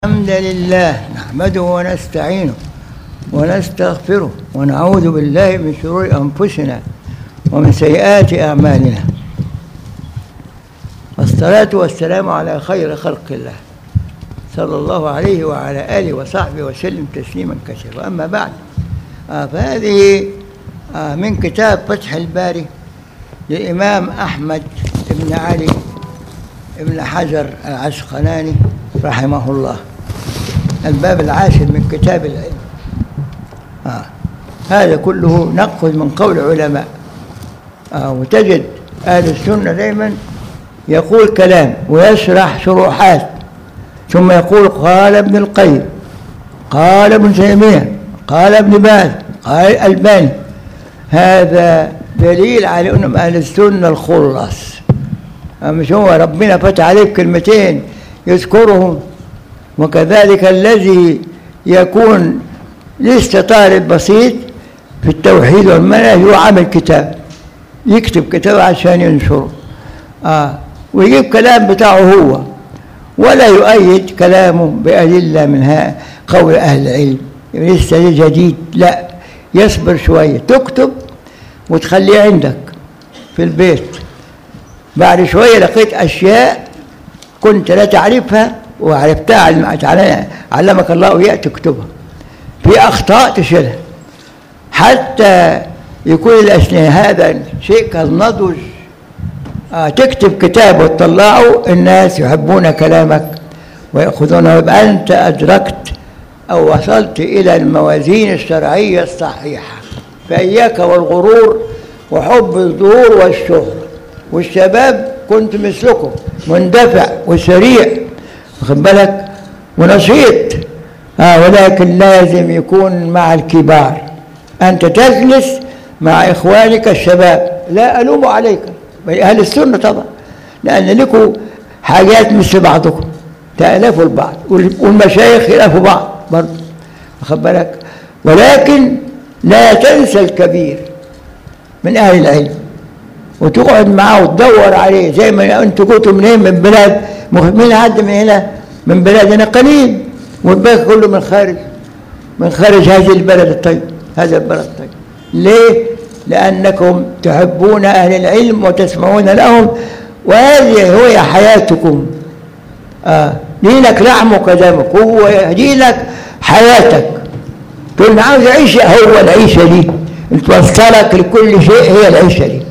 الحمد لله نحمده ونستعينه ونستغفره ونعوذ بالله من شرور أنفسنا ومن سيئات أعمالنا والصلاة والسلام على خير خلق الله صلى الله عليه وعلى آله وصحبه وسلم تسليما كثيرا أما بعد آه فهذه آه من كتاب فتح الباري للإمام أحمد بن علي بن حجر العسقلاني رحمه الله الباب العاشر من كتاب العلم آه. هذا كله نأخذ من قول علماء آه. وتجد أهل السنة دائما يقول كلام ويشرح شروحات ثم يقول قال ابن القيم قال ابن تيمية قال ابن باز قال الألباني هذا دليل على أنهم أهل السنة الخلص مش هو ربنا فتح عليه بكلمتين يذكرهم وكذلك الذي يكون لسه طالب بسيط في التوحيد والمنهج هو عامل كتاب يكتب كتاب عشان ينشره آه ويجيب كلام بتاعه هو ولا يؤيد كلامه بأدلة منها قول أهل العلم يعني لسه جديد لا يصبر شوية تكتب وتخليه عندك في البيت بعد شوية لقيت أشياء كنت لا تعرفها وعرفتها علمك الله إياه تكتبها في أخطاء تشيلها حتى يكون الأسنان هذا شيء كالنضج آه تكتب كتاب وتطلعه الناس يحبون كلامك ويأخذونه يبقى أنت أدركت أو وصلت إلى الموازين الشرعية الصحيحة فإياك والغرور وحب الظهور والشهرة والشباب كنت مثلكم مندفع وسريع واخد بالك ونشيط آه ولكن لازم يكون مع الكبار أنت تجلس مع إخوانك الشباب لا ألوم عليك أهل السنة طبعا لأن لكم حاجات مثل بعضكم تألفوا البعض والمشايخ يألفوا بعض برضه واخد بالك ولكن لا تنسى الكبير من أهل العلم وتقعد معاه وتدور عليه زي ما انتوا كنتوا منين من بلاد مين حد من هنا من بلادنا قليل والباقي كله من خارج من خارج هذه البلد الطيب هذا البلد الطيب ليه؟ لأنكم تحبون أهل العلم وتسمعون لهم وهذه هي حياتكم آه. دينك لحمك ودمك هو دينك حياتك تقول عاوز عيشة هو العيشة دي توصلك لكل شيء هي العيشة دي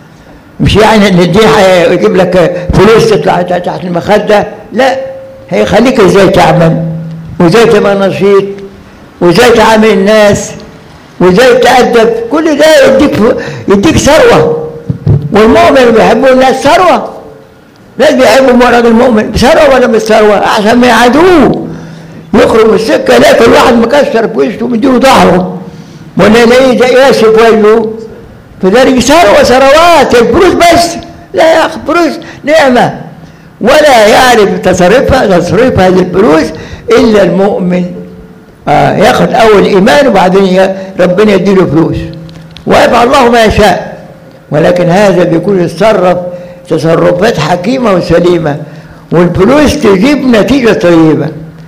مش يعني ان الدين هيجيب لك فلوس تطلع تحت المخده لا هيخليك ازاي تعمل وازاي تبقى نشيط وازاي تعامل الناس وازاي تأدب كل ده يديك يديك ثروه والمؤمن اللي بيحبوا الناس ثروه ناس بيحبوا مرض المؤمن ثروه ولا مش ثروه عشان ما يعادوه يخرج من السكه يلاقي الواحد مكسر في وشه ومديله ظهره ولا يلاقيه ياسف وجهه فذلك ثروة ثروات الفلوس بس لا يا أخي فلوس نعمة ولا يعرف تصرفها تصريف هذه الفلوس إلا المؤمن آه ياخذ أول إيمان وبعدين ربنا يديله فلوس ويفعل الله ما يشاء ولكن هذا بيكون يتصرف تصرفات حكيمة وسليمة والفلوس تجيب نتيجة طيبة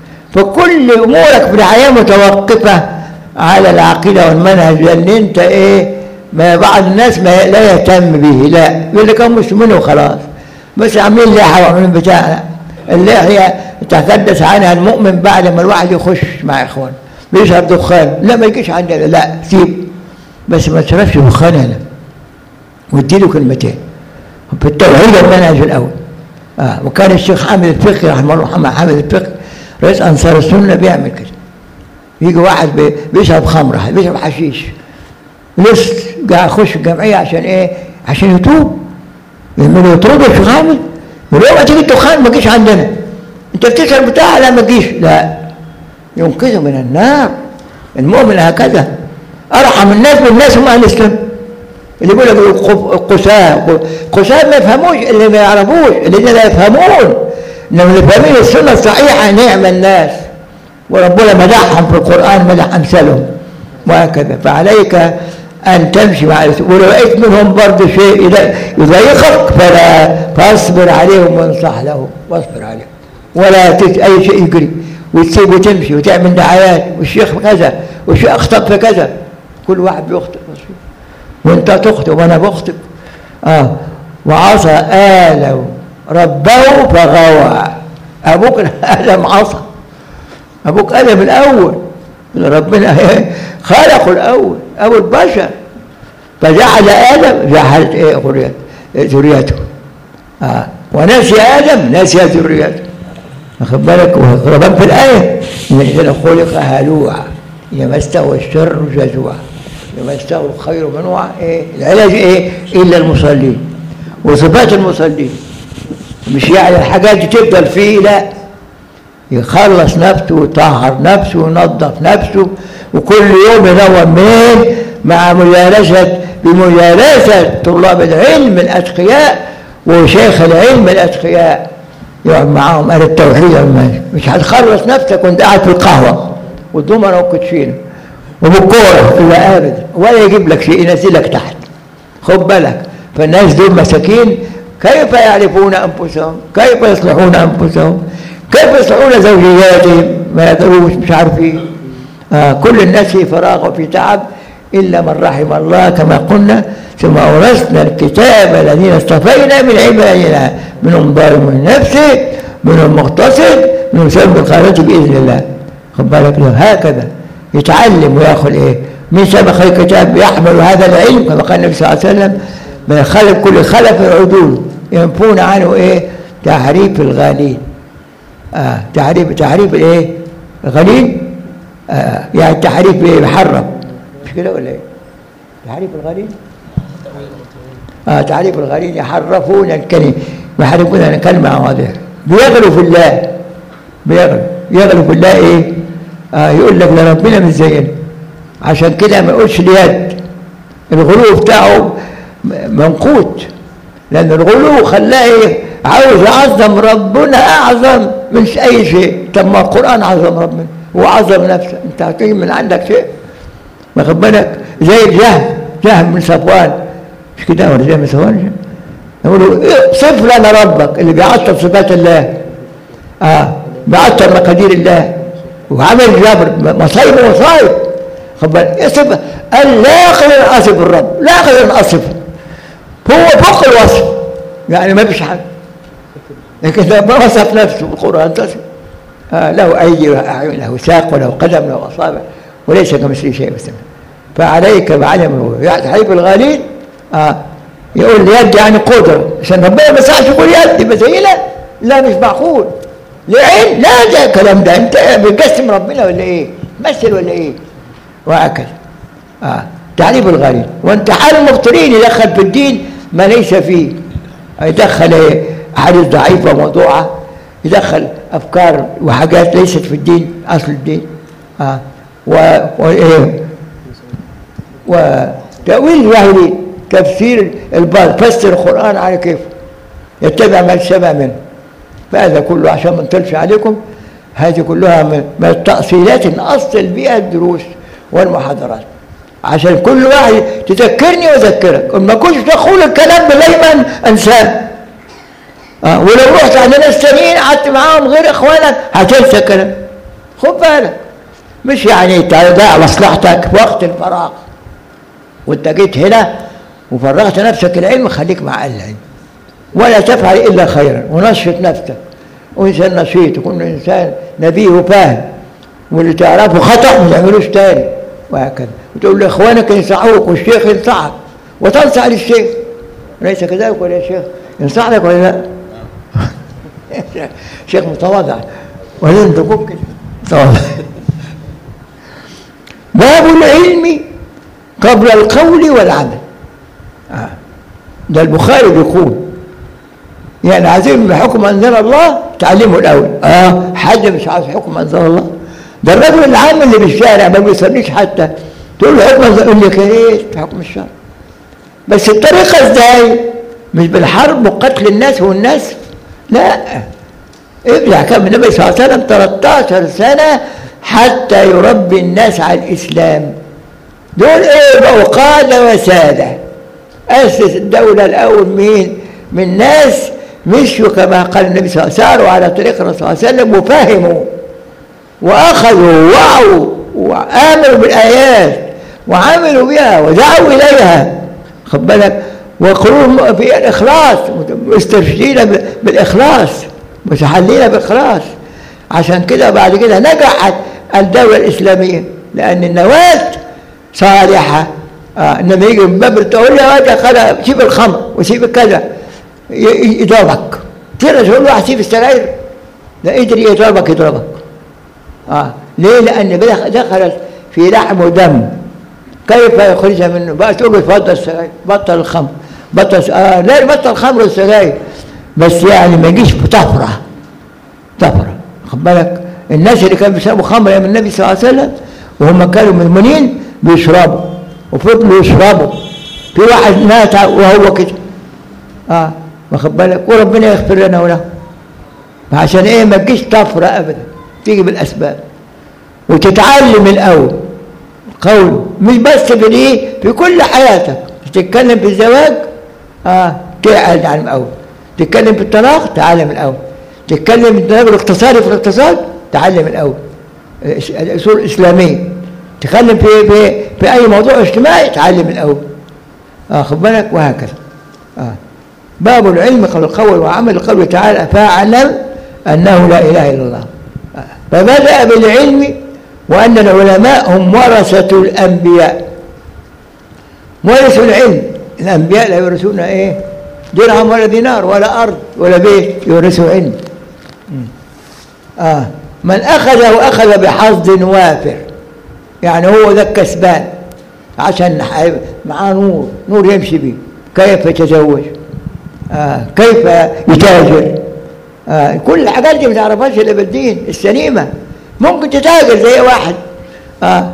فكل أمورك في الحياة متوقفة على العقيدة والمنهج لأن أنت إيه ما بعض الناس ما لا يهتم به لا يقول لك هم مسلمين وخلاص بس عاملين لحى وعاملين بتاع اللحية تحدث عنها المؤمن بعد ما الواحد يخش مع اخوانه بيشرب دخان لا ما يجيش عندنا لا سيب بس ما تشربش دخان هنا واديله كلمتين في التوحيد المنهج الاول آه وكان الشيخ حامد الفقي رحمه الله محمد حامد الفقي رئيس انصار السنه بيعمل كده يجي واحد بيشرب خمره بيشرب حشيش لسه قاعد يخش الجمعيه عشان ايه؟ عشان يتوب لما يطرد الشيخ حامد ولو ما تيجي الدخان ما تجيش عندنا انت بتشرب بتاع لا ما تجيش لا ينقذه من النار المؤمن هكذا ارحم الناس بالناس هم اهل الاسلام اللي يقول لك القساة القساة ما يفهموش اللي ما يعرفوش الذين لا يفهمون انما اللي فاهمين السنه الصحيحه نعم الناس وربنا مدحهم في القران مدح امثالهم وهكذا فعليك أن تمشي مع ولو رأيت منهم برضه شيء يضايقك فلا فاصبر عليهم وانصح لهم واصبر عليهم ولا أي شيء يجري وتسيب وتمشي وتعمل دعايات والشيخ كذا والشيخ اخطب في كذا كل واحد بيخطب وانت تخطب وانا بخطب اه وعصى آل ربه فغوى ابوك ادم عصى ابوك ادم الاول ربنا خلقه الاول ابو البشر فجعل ادم جعلت ايه ذريته آه. ونسي ادم نسي ذريته واخد بالك وربنا في الايه ان الانسان خلق هلوعا يمسه الشر جزوعا يمسه الخير منوعا ايه العلاج ايه الا المصلين وصفات المصلين مش يعني الحاجات دي تفضل فيه لا يخلص نفسه ويطهر نفسه وينظف نفسه وكل يوم ينور مين مع مجالسة بمجالسة طلاب العلم الأتقياء وشيخ العلم الأتقياء يقعد معاهم أهل التوحيد مش هتخلص نفسك وانت قاعد في القهوة والدومنة والكوتشينة وبالكورة إلا أبدا ولا يجيب لك شيء ينزلك تحت خد بالك فالناس دول مساكين كيف يعرفون أنفسهم كيف يصلحون أنفسهم كيف يصلحون زوجياتهم ما يدروش مش عارفين آه كل الناس في فراغ وفي تعب إلا من رحم الله كما قلنا ثم أورثنا الكتاب الذين اصطفينا من عبادنا منهم ظالم لنفسه منهم مقتصد منهم سبب الخيرات بإذن الله خد بالك له هكذا يتعلم وياخذ ايه من سبق الكتاب يحمل هذا العلم كما قال النبي صلى الله عليه وسلم من خلف كل خلف عدول ينفون عنه ايه تحريف الغالين آه تحريف تحريف الايه الغليل آه يعني تحريف ايه محرم مش كده ولا ايه تحريف الغليل آه تعريف الغليل يحرفون الكلمة يحرفون الكلمة واضحة بيغلوا في الله بيغلوا يغلوا في الله ايه آه يقول لك لا ربنا مش زينا عشان كده ما يقولش اليد الغلو بتاعه منقوط لان الغلو خلاه ايه عاوز يعظم ربنا اعظم من اي شيء طب ما القران عظم ربنا وعظم نفسه انت هتيجي من عندك شيء واخد بالك زي الجهم جهم من صفوان مش كده ولا زي من صفوان يقولوا إيه صف لنا ربك اللي بيعطل صفات الله اه بيعطل مقادير الله وعمل جبر مصايب ومصايب خد بالك يصف قال لا يقدر ان اصف الرب لا يقدر ان اصفه هو فوق الوصف يعني ما فيش حاجه لكن لما وصف نفسه بالقران تصف آه له ايدي واعين له ساق وله قدم له اصابع وليس كمثله شيء وسلم فعليك بعلم تحريف الغالين آه يقول اليد يعني قدره عشان ربنا ما يسعش يقول يد بس هي لا لا مش معقول لعين لا ده الكلام ده انت بتقسم ربنا ولا ايه مثل ولا ايه وهكذا آه. تعريف الغريب وانتحال المبطلين يدخل في الدين ما ليس فيه يدخل ايه احاديث ضعيفه موضوعه يدخل افكار وحاجات ليست في الدين اصل الدين آه. و وايه وتاويل الجاهلين تفسير البعض فسر القران على كيف يتبع ما سمع منه فهذا كله عشان ما نطلش عليكم هذه كلها من التأصيلات نأصل بها الدروس والمحاضرات عشان كل واحد تذكرني واذكرك ما كنتش تقول الكلام دايما انساه آه ولو رحت عند ناس تانيين قعدت معاهم غير اخوانك هتنسى الكلام خد بالك مش يعني تضيع مصلحتك في وقت الفراغ وانت جيت هنا وفرغت نفسك العلم خليك مع العلم ولا تفعل الا خيرا ونشط نفسك وانسان نشيط وكل انسان نبيه وفاهم واللي تعرفه خطا ما تعملوش تاني وهكذا وتقول لاخوانك ينصحوك والشيخ ينصحك وتنصح للشيخ ليس كذلك ولا يا شيخ ينصح لك ولا لا؟ شيخ متواضع ولا انت كده متواضع باب العلم قبل القول والعمل آه. ده البخاري بيقول يعني عايزين بحكم انزل الله تعلمه الاول اه حد مش عايز حكم انزل الله ده الرجل العام اللي في الشارع ما بيصليش حتى تقول له حكم انزل يقول لك ايه حكم الشرع بس الطريقه ازاي مش بالحرب وقتل الناس والناس لا ارجع كم النبي صلى الله عليه وسلم 13 سنه حتى يربي الناس على الاسلام دول ايه بقوا قاده وساده اسس الدوله الاول مين من ناس مشوا كما قال النبي صلى الله عليه وسلم ساروا على طريق الرسول صلى الله عليه وسلم وفهموا وأخذوا ووعوا وآمنوا بالآيات وعملوا بها ودعوا إليها خد بالك وقلوبهم في الإخلاص مسترشدين بالإخلاص متحلين بالإخلاص عشان كده بعد كده نجحت الدولة الإسلامية لأن النواة صالحة آه انما يجي من باب تقول له هذا خلاص سيب الخمر وسيب كذا يضربك ترى تقول له سيب السجاير لا يدري يضربك يضربك اه ليه؟ لأن دخلت في لحم ودم كيف يخرجها منه؟ بقى تقول له اتفضل السجاير بطل الخمر بطل آه لا بطل الخمر والسجاير بس يعني ما يجيش بطفرة طفرة خد بالك الناس اللي كانوا بيشربوا خمر ايام النبي صلى الله عليه وسلم وهم كانوا مدمنين بيشربوا وفضلوا يشربوا في واحد مات وهو كده اه واخد بالك وربنا يغفر لنا وله فعشان ايه ما تجيش طفره ابدا تيجي بالاسباب وتتعلم الاول قول مش بس في الايه في كل حياتك تتكلم في الزواج اه تعال عن الاول تتكلم في الطلاق تعلم الاول تتكلم في الطلاق الاقتصادي في الاقتصاد تعلم الاول الاصول الاسلاميه تتكلم في في في اي موضوع اجتماعي تعلم الاول اه خد بالك وهكذا اه باب العلم قبل القول وعمل قوله تعالى فاعلم انه لا اله الا الله آه. فبدا بالعلم وان العلماء هم ورثه الانبياء ورثوا العلم الانبياء لا يورثون ايه درهم ولا دينار ولا ارض ولا بيت يورثوا علم اه من اخذه اخذ بحظ وافر يعني هو ذا الكسبان عشان معاه نور نور يمشي به كيف يتزوج آه كيف يتاجر آه كل الحاجات دي ما تعرفهاش الا بالدين السليمه ممكن تتاجر زي واحد آه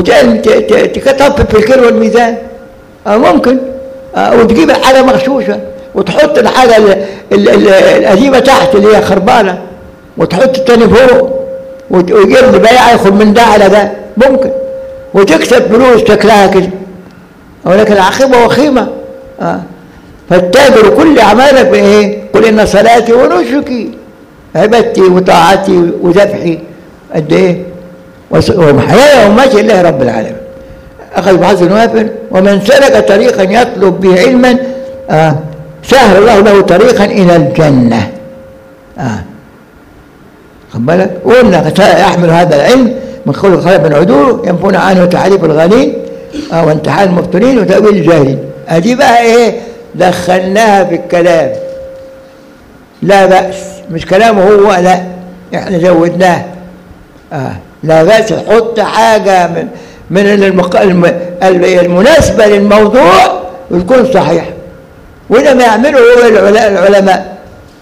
وتطفف في الكيلو والميزان آه ممكن آه وتجيب الحاجه مغشوشه وتحط الحاجه القديمه تحت اللي هي خربانه وتحط التاني فوق ويجيب لي بيع ياخد من ده على ده ممكن وتكسب فلوس شكلها كده ولكن العاقبه وخيمه آه. فالتاجر كل اعمالك بايه؟ قل ان صلاتي ونسكي عبادتي وطاعتي وذبحي قد ايه؟ ومحياي ومماتي لله رب العالمين اخذ بحظ وافر ومن سلك طريقا يطلب به علما آه سهل الله له طريقا الى الجنه آه خد بالك قلنا يحمل هذا العلم من خلق خلق من عدول ينفون عنه تعريف الغالين آه وانتحال المفتونين وتأويل الجاهلين ادي بقى ايه دخلناها في الكلام لا بأس مش كلامه هو لا احنا زودناه آه لا بأس حط حاجة من من المق... الم... المناسبة للموضوع وتكون صحيح وده ما يعمله هو العلماء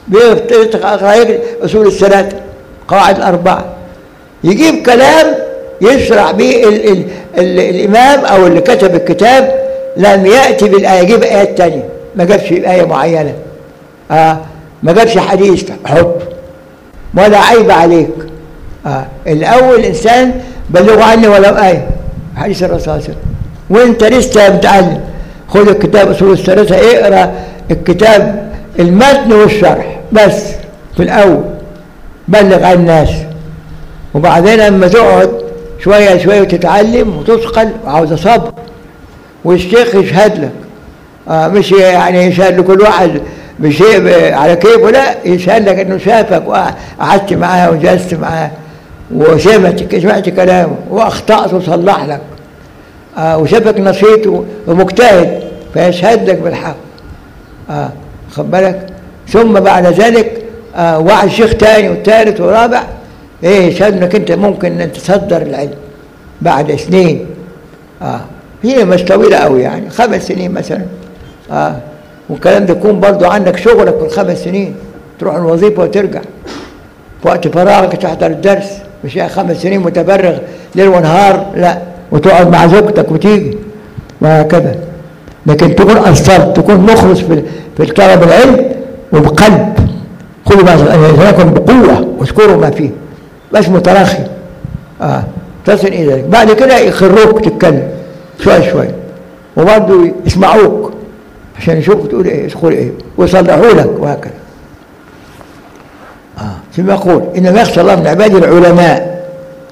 بيقرأ أصول الثلاثة قواعد الأربعة يجيب كلام يشرح به ال ال ال الإمام أو اللي كتب الكتاب لم يأتي بالآية يجيب آيات تانية ما جابش آية معينة آه ما جابش حديث حط ولا عيب عليك آه الأول إنسان بلغوا عني ولو آية حديث الرسول صلى الله عليه وسلم وانت لسه بتعلم خذ الكتاب اصول الثلاثه اقرا الكتاب المتن والشرح بس في الاول بلغ عن الناس وبعدين لما تقعد شويه شويه وتتعلم وتثقل وعاوز صبر والشيخ يشهد لك آه مش يعني يشهد لكل واحد بشيء على كيفه لا يشهد لك انه شافك وقعدت معاه وجلست معاه وسمعت سمعت كلامه واخطات وصلح لك آه وشافك نشيط ومجتهد فيشهد لك بالحق آه خد بالك ثم بعد ذلك آه واحد شيخ ثاني والثالث والرابع ايه يشهد انك انت ممكن ان تصدر العلم بعد سنين اه هي مش طويله قوي يعني خمس سنين مثلا اه والكلام ده يكون برضه عندك شغلك في الخمس سنين تروح الوظيفه وترجع في وقت فراغك تحضر الدرس مش خمس سنين متبرغ ليل ونهار لا وتقعد مع زوجتك وتيجي وهكذا لكن تكون أصلت تكون مخلص في في طلب العلم وبقلب خذوا ما يكون بقوة واذكروا ما فيه بس متراخي اه تصل إلى ذلك بعد كده يخروك تتكلم شوي شوي وبرضه يسمعوك عشان يشوفوا تقول ايه تقول ايه ويصلحوا لك وهكذا اه ثم يقول انما يخشى الله من عباده العلماء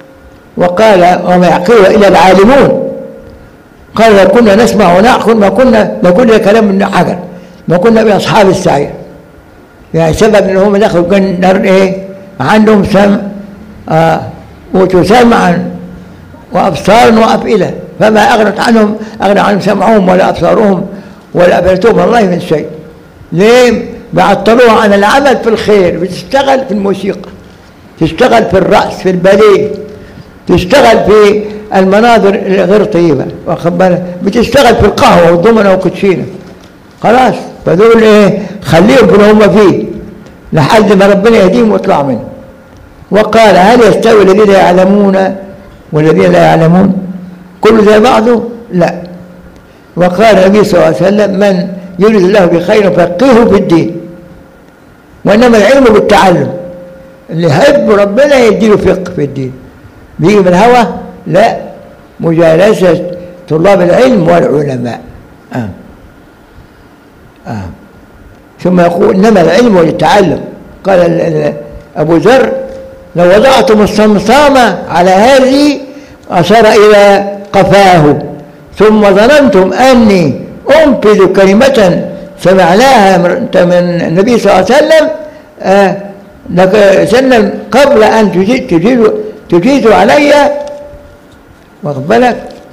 وقال وما يعقله إلا العالمون قال لو كنا نسمع ونعقل ما كنا لكل كلام من حجر ما كنا بأصحاب السعير يعني سبب ان هم دخلوا كان نار ايه عندهم سمع آه وتسمع وابصار وافئده فما اغنت عنهم اغنى عنهم سمعهم ولا ابصارهم ولا افئدتهم والله من شيء ليه؟ بيعطلوها عن العمل في الخير بتشتغل في الموسيقى تشتغل في الرأس في الباليه تشتغل في المناظر الغير طيبة واخد بالك بتشتغل في القهوة والضمنة والكوتشينة خلاص فدول ايه خليهم في اللي هم فيه لحد ما ربنا يهديهم ويطلعوا منه وقال هل يستوي الذين يعلمون والذين لا يعلمون كل زي بعضه لا وقال النبي صلى الله عليه وسلم من يريد الله بخير فقهه في الدين وانما العلم بالتعلم اللي يحب ربنا يديله فقه في الدين بيجي من الهوى لا مجالسة طلاب العلم والعلماء آه. آه. ثم يقول إنما العلم والتعلم قال ال- ال- أبو ذر لو وضعتم الصمصامة على هذه أشار إلى قفاه ثم ظننتم أني أنفذ كلمة سمعناها من من النبي صلى الله عليه وسلم آه لك سلم قبل أن تجيز تجيز تجيز علي واخد بالك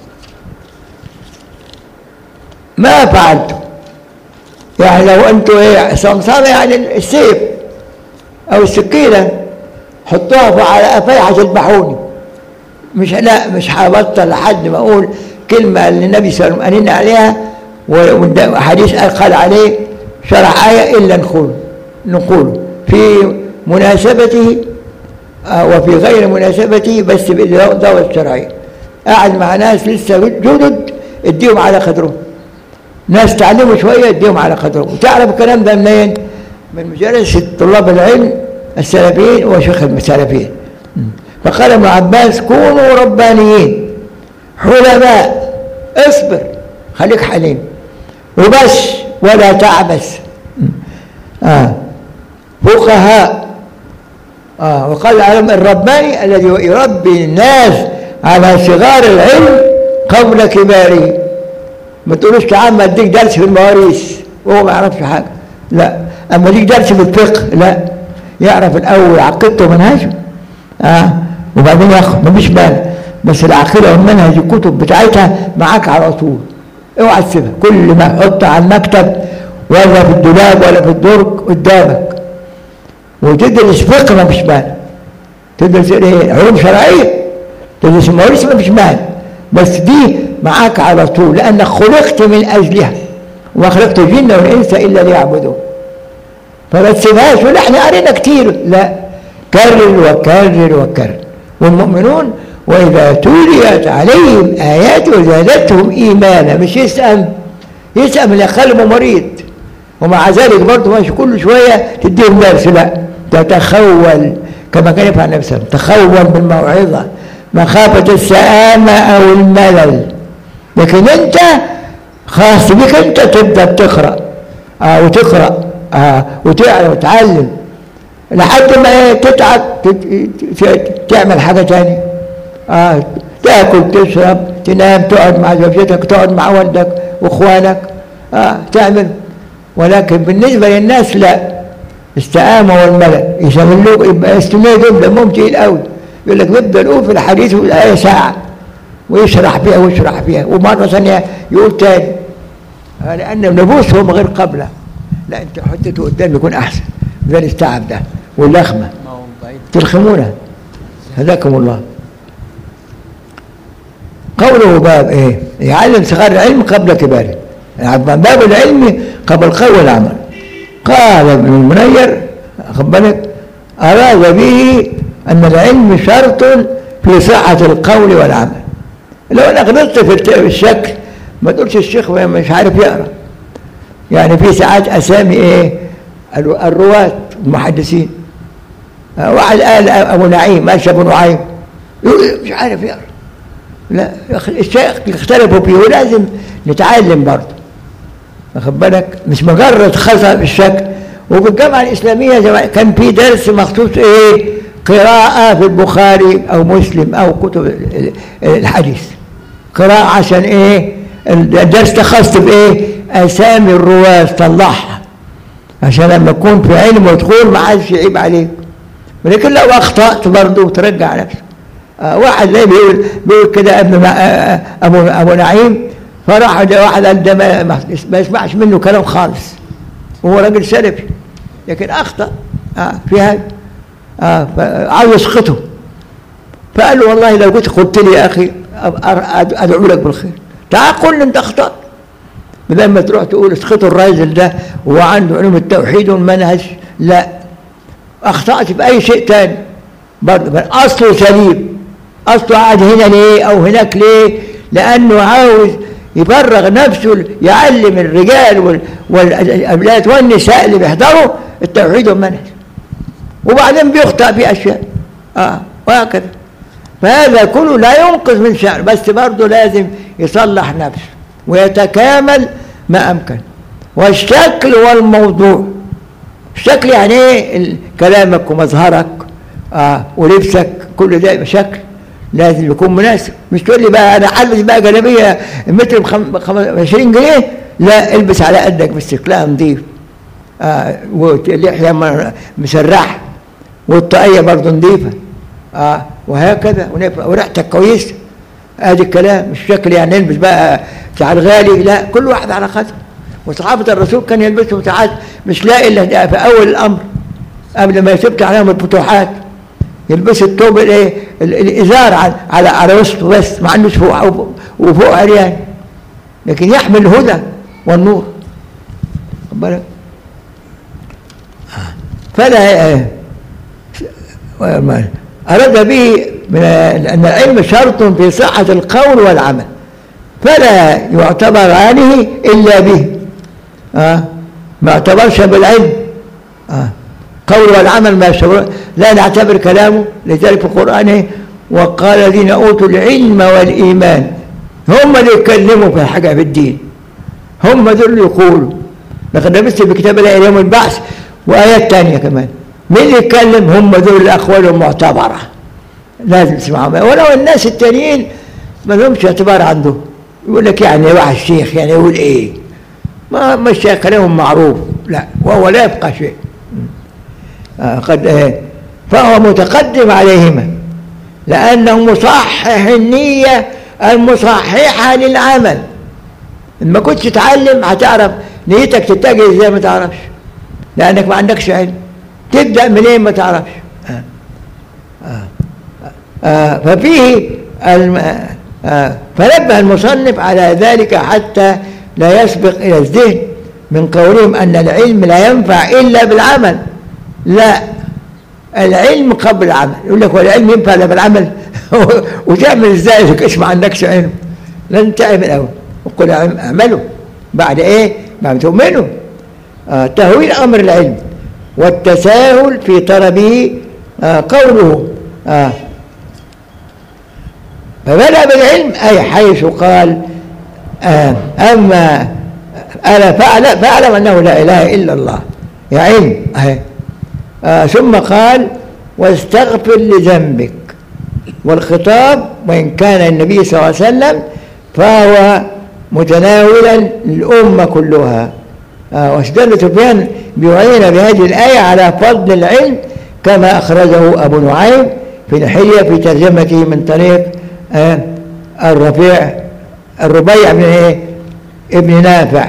ما فعلت يعني لو انتوا ايه صمصامه يعني السيف او السكينه حطوها على قفاي هتذبحوني مش لا مش هبطل لحد ما اقول كلمه اللي النبي صلى الله عليه وسلم قال عليها وحديث قال عليه شرح ايه الا نقول نقوله في مناسبته آه، وفي غير مناسبته بس بالضوء الشرعي قاعد مع ناس لسه جدد اديهم على قدرهم ناس تعلموا شويه اديهم على قدرهم وتعرف الكلام ده منين؟ من مجالس طلاب العلم السلفيين وشيخ السلفيين فقال ابن عباس كونوا ربانيين حلماء اصبر خليك حليم وبس ولا تعبس آه. فقهاء آه. وقال العالم الرباني الذي يربي الناس على صغار العلم قبل كباره ما تقولوش تعال ما اديك درس في المواريث وهو ما يعرفش حاجه لا اما اديك درس في الفقه لا يعرف الاول عقيدته ومنهجه اه وبعدين ياخد مفيش بال بس العقيده والمنهج الكتب بتاعتها معاك على طول اوعى تسيبها كل ما تحطها على المكتب ولا في الدولاب ولا في الدرج قدامك وتدرس فقه مفيش بال تدرس ايه علوم شرعيه تدرس المواريث مفيش بال بس دي معاك على طول لأنك خلقت من أجلها وما خلقت الجن والإنس إلا ليعبدون فما تسيبهاش ولا احنا قرينا كتير لا كرر وكرر وكرر والمؤمنون وإذا تليت عليهم آيات زادتهم إيمانا مش يسأم يسأم اللي قلبه مريض ومع ذلك برضه مش كل شوية تديهم درس لا تتخول كما كان يفعل النبي صلى الله عليه وسلم تخول بالموعظة مخافة السآمة أو الملل لكن أنت خاص بك أنت تبدأ تقرأ آه وتقرأ آه وتعلم وتعلم لحد ما تتعب تعمل حاجة تانية آه تاكل تشرب تنام تقعد مع زوجتك تقعد مع والدك واخوانك آه تعمل ولكن بالنسبة للناس لا استقامة والملل يسملوك يبقى استماع دول دمهم تقيل قوي يقول لك بيبدا يقول في الحديث والآية ساعة ويشرح فيها ويشرح فيها ومرة ثانية يقول تاني لأن نفوسهم غير قبله لا أنت حطيته قدام يكون أحسن زي التعب ده واللخمة تلخمونه هداكم الله قوله باب ايه يعلم صغار العلم قبل كباره باب العلم قبل القول والعمل قال ابن المنير خد بالك اراد به ان العلم شرط في صحه القول والعمل لو انا غلطت في الشكل ما تقولش الشيخ مش عارف يقرا يعني في ساعات اسامي ايه الرواة المحدثين واحد قال ابو نعيم ماشي ابو نعيم يقول مش عارف يقرا لا الشيخ يختلفوا فيه ولازم نتعلم برضه واخد بالك مش مجرد خطا بالشكل وفي الجامعه الاسلاميه زمان كان في درس مخصوص ايه قراءة في البخاري أو مسلم أو كتب الحديث قراءة عشان إيه الدرس تخصص بإيه أسامي الرواة طلعها عشان لما تكون في علم ودخول ما حدش يعيب عليك ولكن لو أخطأت برضه ترجع نفسك آه واحد زي بيقول بيقول كده ابن آه أبو أبو نعيم فراح واحد قال ده ما, ما يسمعش منه كلام خالص وهو راجل سلفي لكن أخطأ آه في هذا آه عاوز يسقطه فقال له والله لو كنت قلت لي يا أخي أدعو لك بالخير تعال قل لي أنت أخطأت بدل ما تروح تقول اسقطوا الراجل ده وهو عنده علوم التوحيد والمنهج لا أخطأت بأي شيء تاني برضه أصله سليم أصله قاعد هنا ليه أو هناك ليه لأنه عاوز يفرغ نفسه يعلم الرجال والأولاد والنساء اللي بيحضروا التوحيد والمنهج وبعدين بيخطأ في أشياء آه وهكذا فهذا كله لا ينقذ من شأنه بس برضه لازم يصلح نفسه ويتكامل ما أمكن والشكل والموضوع الشكل يعني ايه كلامك ومظهرك آه ولبسك كل ده شكل لازم يكون مناسب مش تقول لي بقى انا هلبس بقى جلابيه متر ب 20 جنيه لا البس على قدك بس شكلها نظيف آه واللحيه مسرحه والطاقيه برضه نظيفه آه وهكذا وريحتك كويسه ادي الكلام مش شكل يعني نلبس بقى ساعات غالي لا كل واحد على قدر وصحابة الرسول كان يلبسوا ساعات مش لاقي الا في اول الامر قبل ما يثبت عليهم الفتوحات يلبس الثوب الايه الازار على على على وسطه بس ما عندوش فوق وفوق عريان لكن يحمل الهدى والنور بالك فلا أراد به من أن العلم شرط في صحة القول والعمل فلا يعتبر عليه إلا به آه ما اعتبرش بالعلم آه قول والعمل ما يشتغل لا نعتبر كلامه لذلك في القرآن وقال الذين أوتوا العلم والإيمان هم اللي يتكلموا في حاجة في الدين هم دول اللي يقولوا لقد لبست بكتاب الله يوم البعث وآيات تانية كمان مين اللي يتكلم هم دول الأقوال المعتبرة لازم تسمعهم ولو الناس التانيين ما لهمش اعتبار عندهم يقول لك يعني واحد شيخ يعني يقول ايه ما مش كلامهم معروف لا وهو لا يبقى شيء آه قد آه فهو متقدم عليهما لأنه مصحح النية المصححة للعمل ما كنتش تتعلم هتعرف نيتك تتجه ازاي ما تعرفش لأنك ما عندكش علم تبدأ منين ما تعرفش آه. آه. آه. ففيه الم... آه. فنبه المصنف على ذلك حتى لا يسبق إلى الذهن من قولهم أن العلم لا ينفع إلا بالعمل لا العلم قبل العمل يقول لك والعلم ينفع الا بالعمل وتعمل ازاي اذا ما عندكش علم لازم تعمل الاول وقل اعملوا بعد ايه بعد تؤمنوا آه تهويل امر العلم والتساهل في طلبه آه قوله آه فبدأ بالعلم أي حيث قال آه أما ألا فأعلم, فأعلم أنه لا إله إلا الله يا علم أهي آه ثم قال واستغفر لذنبك والخطاب وإن كان النبي صلى الله عليه وسلم فهو متناولا للأمة كلها آه واستدل سفيان بيعين بهذه الآية على فضل العلم كما أخرجه أبو نعيم في الحلية في ترجمته من طريق آه الرفيع الربيع بن إيه؟ ابن نافع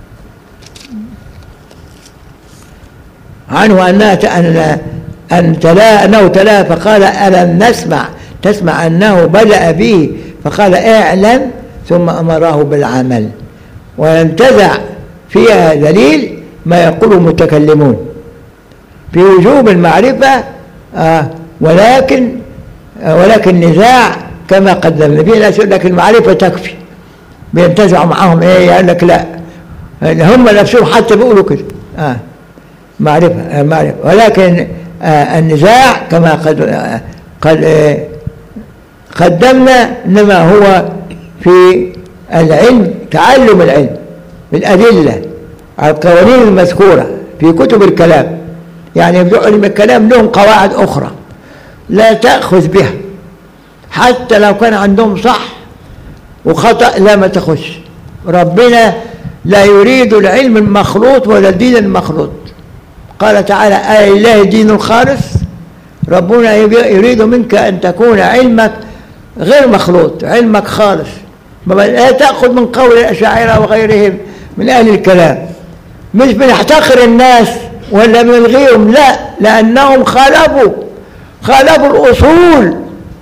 عنه أنها أن أن تلا أنه تلا فقال ألم نسمع تسمع أنه بدأ به فقال اعلم ثم أمره بالعمل وينتزع فيها دليل ما يقوله المتكلمون في وجوب المعرفة آه ولكن آه ولكن نزاع كما قدمنا في ناس يقول لك المعرفة تكفي بينتزعوا معهم ايه يقول لك لا هم نفسهم حتى بيقولوا كده آه معرفة آه معرفة ولكن آه النزاع كما قد آه قد آه قدمنا انما هو في العلم تعلم العلم بالادله على القوانين المذكوره في كتب الكلام يعني بتوع علم الكلام لهم قواعد اخرى لا تأخذ بها حتى لو كان عندهم صح وخطأ لا ما تخش ربنا لا يريد العلم المخلوط ولا الدين المخلوط قال تعالى آه الله دين الخالص ربنا يريد منك أن تكون علمك غير مخلوط علمك خالص لا تأخذ من قول الأشاعرة وغيرهم من أهل الكلام مش بنحتقر الناس ولا بنلغيهم لا لأنهم خالفوا خالفوا الأصول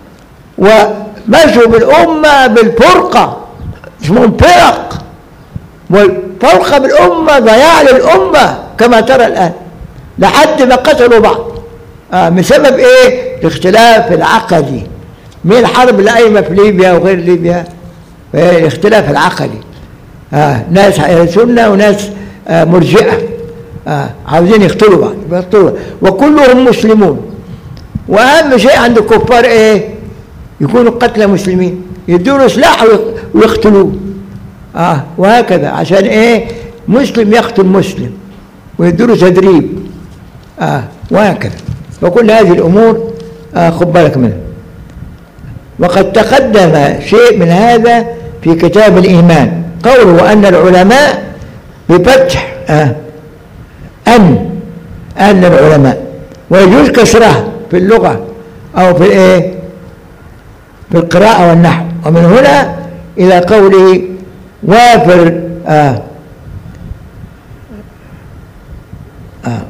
ومشوا بالأمة بالفرقة اسمهم فرق والفرقة بالأمة ضياع للأمة كما ترى الآن لحد ما قتلوا بعض آه بسبب ايه الاختلاف العقدي مين الحرب اللي قايمه في ليبيا وغير ليبيا الاختلاف العقدي آه ناس سنه وناس آه مرجئه آه عاوزين يقتلوا بعض يقتلوا وكلهم مسلمون واهم شيء عند الكفار ايه يكونوا قتلى مسلمين يدوا سلاح ويقتلوه اه وهكذا عشان ايه مسلم يقتل مسلم ويدوا تدريب آه وهكذا وكل هذه الامور آه خد بالك منها وقد تقدم شيء من هذا في كتاب الايمان قوله ان العلماء بفتح آه ان ان العلماء ويجوز كسرها في اللغه او في ايه في القراءه والنحو ومن هنا الى قوله وافر آه آه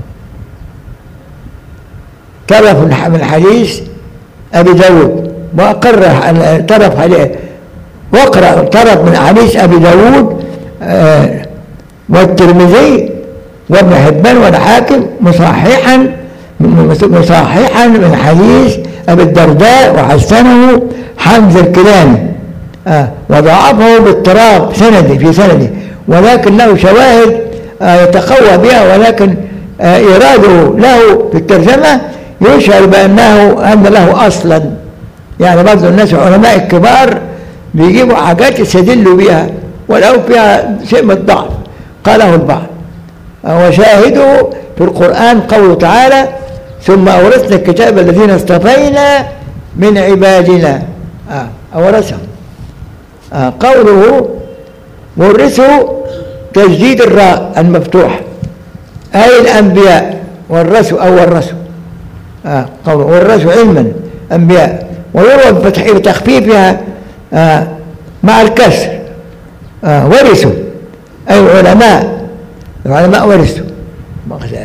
طرف من حديث أبي داود وأقر طرف عليه واقرأ طرف من حديث أبي داود آه والترمذي وابن حبان والحاكم مصححا مصححا من حديث أبي الدرداء وحسنه حمزة الكلاني آه وضعفه باضطراب سندي في سنده ولكن له شواهد آه يتقوى بها ولكن آه إراده له في الترجمة يشعر بأنه أن له أصلا يعني برضه الناس العلماء الكبار بيجيبوا حاجات يستدلوا بها ولو فيها شيء من الضعف قاله البعض وشاهدوا في القرآن قوله تعالى ثم أورثنا الكتاب الذين اصطفينا من عبادنا آه أورثهم آه قوله ورثوا تجديد الراء المفتوح أي الأنبياء ورثوا أو ورثوا آه قوله ورثوا علما أنبياء ويروى بفتح بتخفيفها آه مع الكسر آه ورثوا أي العلماء العلماء ورثوا ما خسر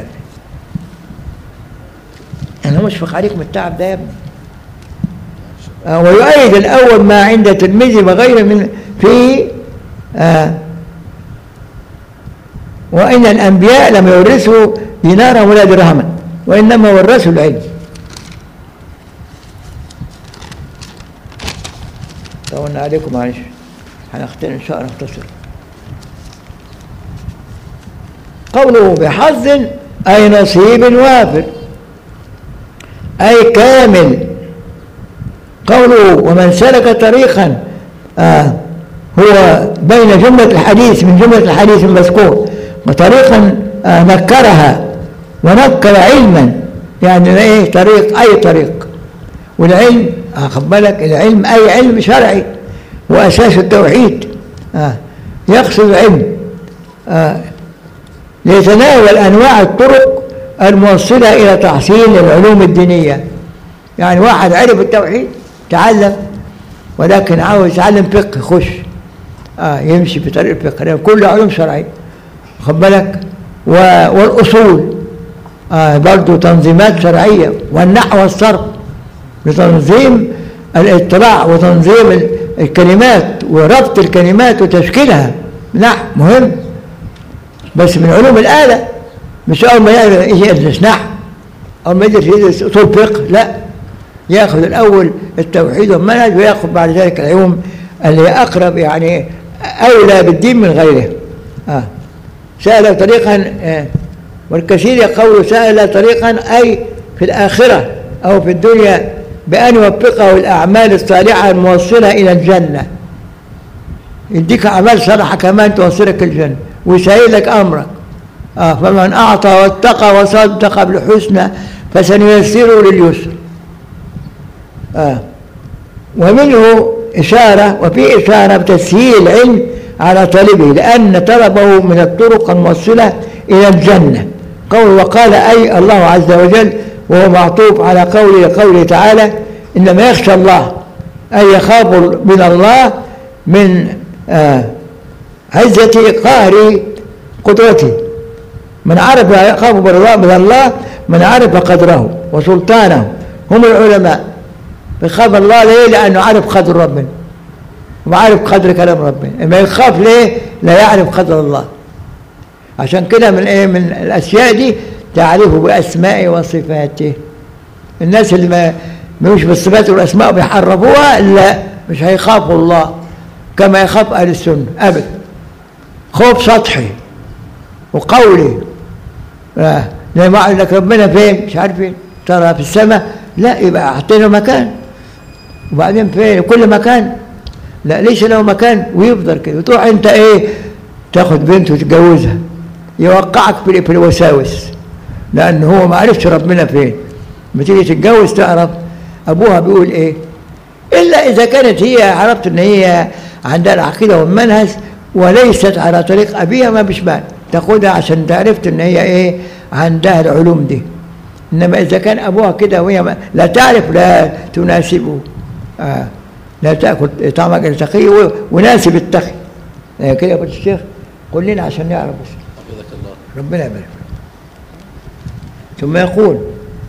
أنا مشفق عليكم التعب ده يا ابني آه ويؤيد الأول ما عند تلميذه وغيره من في آه وإن الأنبياء لم يورثوا دينارا ولا درهما وإنما ورثوا العلم طولنا عليكم معلش هنختار إن شاء الله نختصر قوله بحظ أي نصيب وافر أي كامل قوله ومن سلك طريقا آه هو بين جملة الحديث من جملة الحديث المذكور وطريقا آه نكرها ونكر علما يعني ايه طريق اي طريق والعلم خد بالك العلم اي علم شرعي واساس التوحيد آه يقصد علم آه ليتناول انواع الطرق الموصله الى تحصيل العلوم الدينيه يعني واحد عرف التوحيد تعلم ولكن عاوز يتعلم فقه يخش آه يمشي في طريق الفقه يعني كل علوم شرعيه خد بالك والاصول آه برضه تنظيمات شرعيه والنحو والصرف لتنظيم الاطلاع وتنظيم الكلمات وربط الكلمات وتشكيلها نحو مهم بس من علوم الآلة مش أول ما يجي يدرس نحو أول ما يدرس يدرس أصول فقه لا ياخذ الأول التوحيد والمنهج وياخذ بعد ذلك العلوم اللي هي أقرب يعني أولى بالدين من غيره آه. سأل طريقا آه. والكثير يقول سأل طريقا أي في الآخرة أو في الدنيا بأن يوفقه الأعمال الصالحة الموصلة إلى الجنة يديك أعمال صالحة كمان توصلك الجنة ويسهل لك أمرك آه فمن أعطى واتقى وصدق بالحسنى فسنيسره لليسر آه ومنه إشارة وفي إشارة بتسهيل العلم على طالبه لأن طلبه من الطرق الموصلة إلى الجنة قول وقال أي الله عز وجل وهو معطوف على قوله قوله تعالى إنما يخشى الله أي يخاف من الله من آه عزة قهر قدرته من عرف يخاف من الله من عرف قدره وسلطانه هم العلماء بيخاف الله ليه لأنه عارف قدر ربنا وعارف قدر كلام ربنا ما يخاف ليه لا يعرف قدر الله عشان كده من ايه من الاشياء دي تعرفه باسمائه وصفاته الناس اللي ما مش بالصفات والاسماء بيحرفوها لا مش هيخافوا الله كما يخاف اهل السنه ابدا خوف سطحي وقولي لا زي ما لك ربنا فين مش عارف فين ترى في السماء لا يبقى اعطينا مكان وبعدين فين كل مكان لا ليش له مكان ويفضل كده وتروح انت ايه تاخد بنت وتتجوزها يوقعك في الوساوس لان هو ما عرفش ربنا فين لما تيجي تتجوز تعرف ابوها بيقول ايه الا اذا كانت هي عرفت ان هي عندها العقيده والمنهج وليست على طريق ابيها ما مش مال تاخدها عشان تعرفت ان هي ايه عندها العلوم دي انما اذا كان ابوها كده وهي لا تعرف لا تناسبه آه لا تاكل طعمك التقي وناسب التقي آه كده يا الشيخ قول لنا عشان نعرف بس ربنا يبارك ثم يقول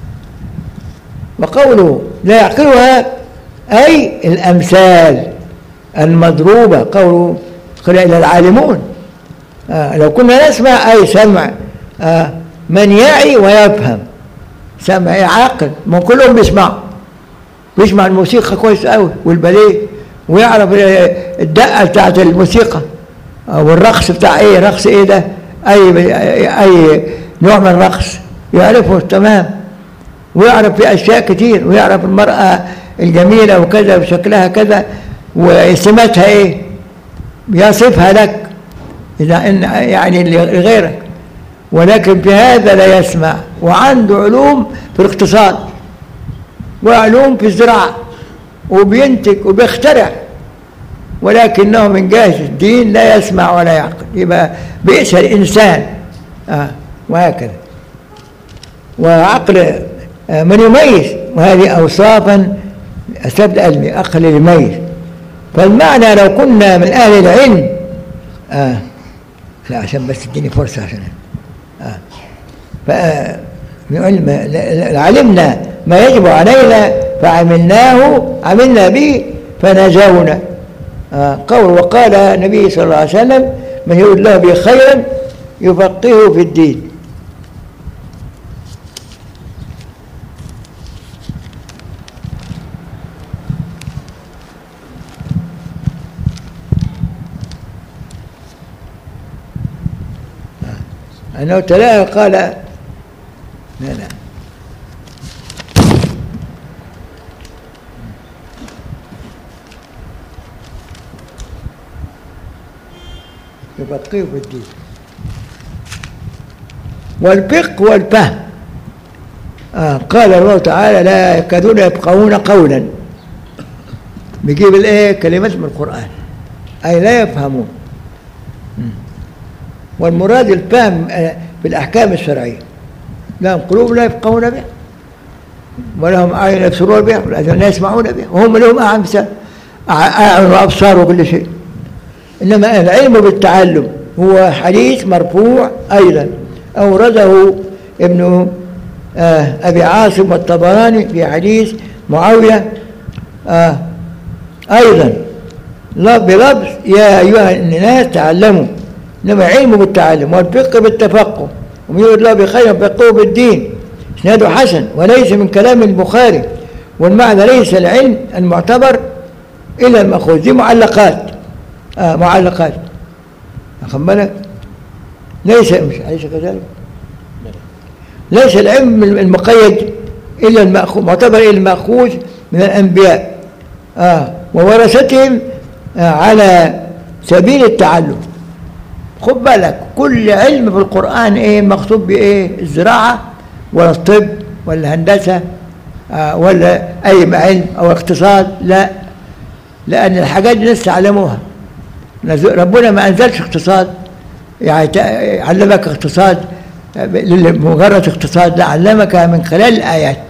وقوله لا يعقلها أي الأمثال المضروبة قوله قل إلى العالمون آه لو كنا نسمع أي سمع آه من يعي ويفهم سمع عاقل ما كلهم بيسمعوا بيسمع الموسيقى كويس قوي والباليه ويعرف الدقه بتاعت الموسيقى والرقص بتاع ايه رقص ايه ده اي اي نوع من الرقص يعرفه تمام ويعرف في اشياء كتير ويعرف المراه الجميله وكذا وشكلها كذا وسمتها ايه يصفها لك اذا ان يعني لغيرك ولكن في هذا لا يسمع وعنده علوم في الاقتصاد وعلوم في الزراعة وبينتج وبيخترع ولكنه من جهة الدين لا يسمع ولا يعقل يبقى بئس الإنسان آه وهكذا وعقل آه من يميز وهذه أوصافا أسبب علمي عقل يميز فالمعنى لو كنا من أهل العلم آه لا عشان بس تديني فرصة عشان آه علمنا ما يجب علينا فعملناه عملنا به فنجونا آه قول وقال النبي صلى الله عليه وسلم من يريد الله به خيرا يفقهه في الدين أنه تلاها قال لا لا يفقهه في الدين والفقه والفهم آه قال الله تعالى لا يكادون يفقهون قولا بيجيب الايه كلمات من القران اي لا يفهمون والمراد الفهم في الاحكام الشرعيه لهم قلوب لا يفقهون بها ولهم اعين يبصرون بها والاذان لا يسمعون بها وهم لهم اعين اعين وابصار وكل شيء انما العلم بالتعلم هو حديث مرفوع ايضا اورده ابن آه ابي عاصم والطبراني في حديث معاويه آه ايضا بلفظ يا ايها الناس تعلموا انما علم بالتعلم والفقه بالتفقه ومن يريد الله بخير فقهه بالدين اسناده حسن وليس من كلام البخاري والمعنى ليس العلم المعتبر الا الماخوذ دي معلقات آه معلقات واخد بالك ليس مش أليس كذلك؟ ليس العلم المقيد إلا المأخوذ معتبر إلا المأخوذ من الأنبياء آه وورثتهم آه على سبيل التعلم خد بالك كل علم في القرآن إيه مكتوب بإيه الزراعة ولا الطب ولا الهندسة آه، ولا أي علم أو اقتصاد لا لأن الحاجات دي لسه علموها نزل- ربنا ما أنزلش اقتصاد يعني تا- علمك اقتصاد آه، لمجرد اقتصاد لا علمك من خلال الآيات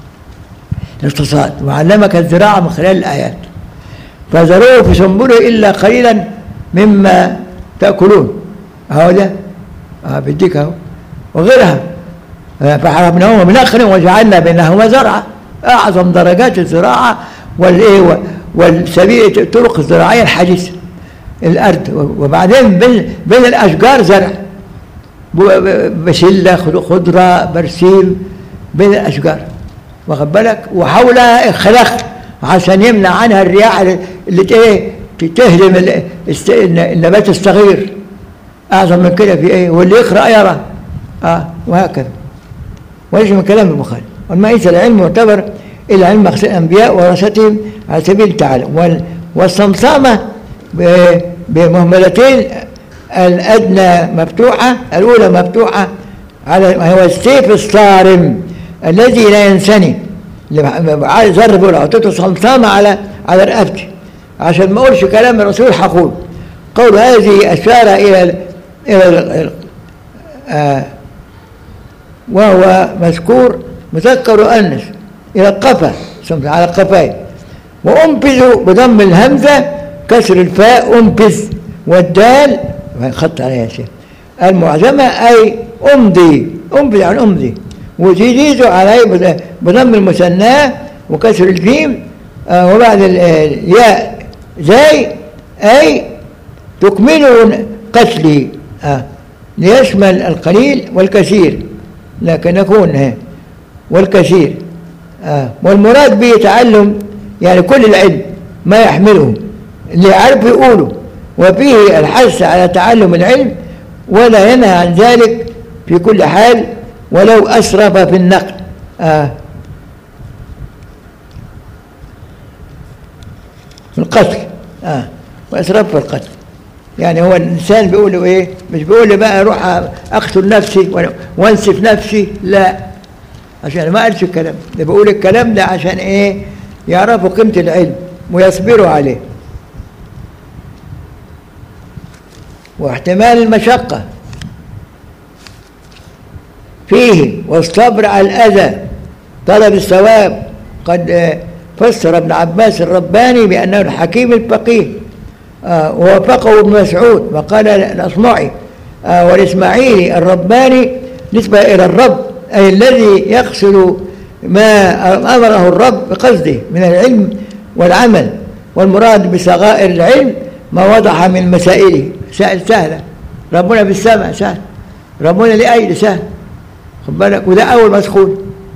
الاقتصاد وعلمك الزراعة من خلال الآيات فذروه في سنبله إلا قليلا مما تأكلون أهو ده أه بديك أهو وغيرها آه، فحرمناهما من آخر وجعلنا بينهما زرعا أعظم درجات الزراعة والإيه و- والسبيل الطرق الزراعية الحديثة الأرض وبعدين بين, بين الأشجار زرع ب- ب- بسلة خض- خضرة برسيم بين الأشجار واخد بالك وحولها خلق عشان يمنع عنها الرياح اللي- اللي ت- ايه تهدم ال- الس- النبات الصغير اعظم من كده في ايه واللي يقرا يرى اه وهكذا وليس من كلام البخاري والمعيشة العلم يعتبر العلم مقصد الانبياء ورثتهم على سبيل التعلم وال- والصمصامه ب- بمهملتين الادنى مفتوحه الاولى مفتوحه على هو السيف الصارم الذي لا ينسني اللي عايز ذر بيقول اعطيته صمصامه على على رقبتي عشان ما اقولش كلام الرسول حقول قول هذه اشار الى ال- الى ال- ال- آه وهو مذكور مذكر وأنث إلى القفا سمت على القفاين وأنبذ بضم الهمزة كسر الفاء أنبذ والدال خط عليها شيء المعجمة أي أمضي أنبذ عن أمضي وتجيز عليه بض- بضم المثنى وكسر الجيم آه، وبعد ال- الياء زي أي تكمل قتلي آه. ليشمل القليل والكثير لكن يكون ها والكثير آه. والمراد به تعلم يعني كل العلم ما يحمله اللي يعرف يقوله وفيه الحث على تعلم العلم ولا ينهى عن ذلك في كل حال ولو أسرف في النقل آه. في القتل آه. وأسرف في القتل يعني هو الإنسان بيقول له إيه مش بيقول لي بقى أروح أقتل نفسي وأنا- وأنسف نفسي لا عشان ما قالش الكلام ده بيقول الكلام ده عشان إيه يعرفوا قيمة العلم ويصبروا عليه واحتمال المشقة فيه والصبر على الأذى طلب الثواب قد آه، فسر ابن عباس الرباني بأنه الحكيم الفقيه آه، ووافقه ابن مسعود وقال الأصمعي آه، والإسماعيلي الرباني نسبة إلى الرب أي الذي يقصد ما أمره الرب بقصده من العلم والعمل والمراد بصغائر العلم ما وضح من مسائله مسائل سهلة ربنا في السماء سهل ربنا لأيدي سهل خد بالك وده أول مدخول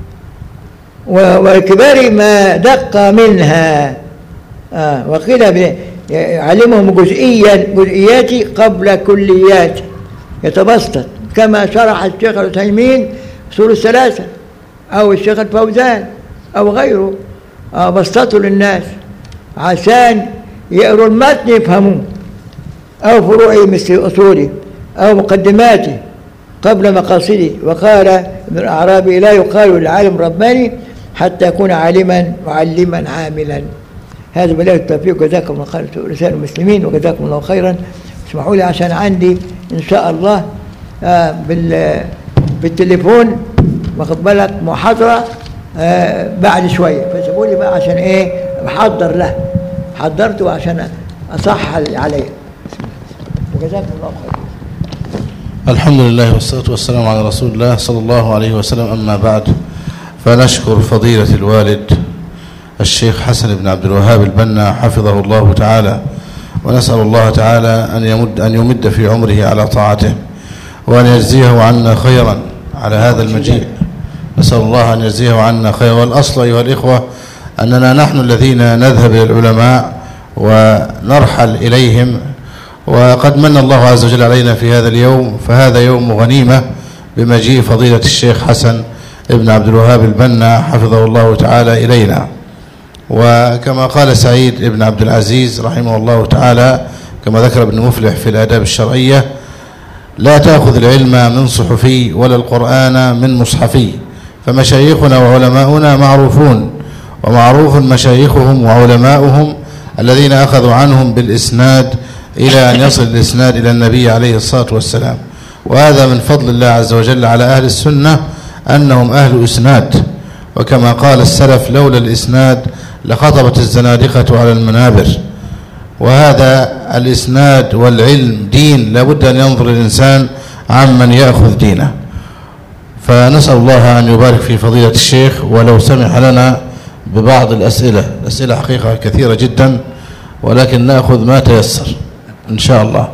و- وكبار ما دق منها آه وقيل ب- يعلمهم جزئيا جزئيات قبل كليات يتبسط كما شرح الشيخ العثيمين اصول الثلاثه او الشيخ الفوزان او غيره آه بسطوا للناس عشان يقروا المتن يفهموه او فروعه مثل اصوله او مقدماته قبل مقاصده وقال ابن الأعرابي لا يقال للعالم رباني حتى يكون عالما معلما عاملا هذا بالله التوفيق جزاكم الله خير رسائل المسلمين وجزاكم الله خيرا اسمحوا لي عشان عندي ان شاء الله آه بال بالتليفون واخد بالك محاضره آه بعد شويه فسيبوا لي بقى عشان ايه بحضر له حضرته عشان اصح عليه وجزاكم الله خير الحمد لله والصلاة والسلام على رسول الله صلى الله عليه وسلم أما بعد فنشكر فضيلة الوالد الشيخ حسن بن عبد الوهاب البنا حفظه الله تعالى ونسأل الله تعالى أن يمد, أن يمد في عمره على طاعته وأن يجزيه عنا خيرا على هذا المجيء نسأل الله أن يجزيه عنا خيرا والأصل أيها الإخوة أننا نحن الذين نذهب إلى العلماء ونرحل إليهم وقد من الله عز وجل علينا في هذا اليوم فهذا يوم غنيمة بمجيء فضيلة الشيخ حسن ابن عبد الوهاب البنا حفظه الله تعالى إلينا وكما قال سعيد ابن عبد العزيز رحمه الله تعالى كما ذكر ابن مفلح في الآداب الشرعية لا تأخذ العلم من صحفي ولا القرآن من مصحفي فمشايخنا وعلماؤنا معروفون ومعروف مشايخهم وعلماؤهم الذين أخذوا عنهم بالإسناد إلى أن يصل الإسناد إلى النبي عليه الصلاة والسلام وهذا من فضل الله عز وجل على أهل السنة أنهم أهل إسناد وكما قال السلف لولا الإسناد لخطبت الزنادقة على المنابر وهذا الإسناد والعلم دين لابد أن ينظر الإنسان عمن يأخذ دينه فنسأل الله أن يبارك في فضيلة الشيخ ولو سمح لنا ببعض الأسئلة الأسئلة حقيقة كثيرة جدا ولكن نأخذ ما تيسر إن شاء الله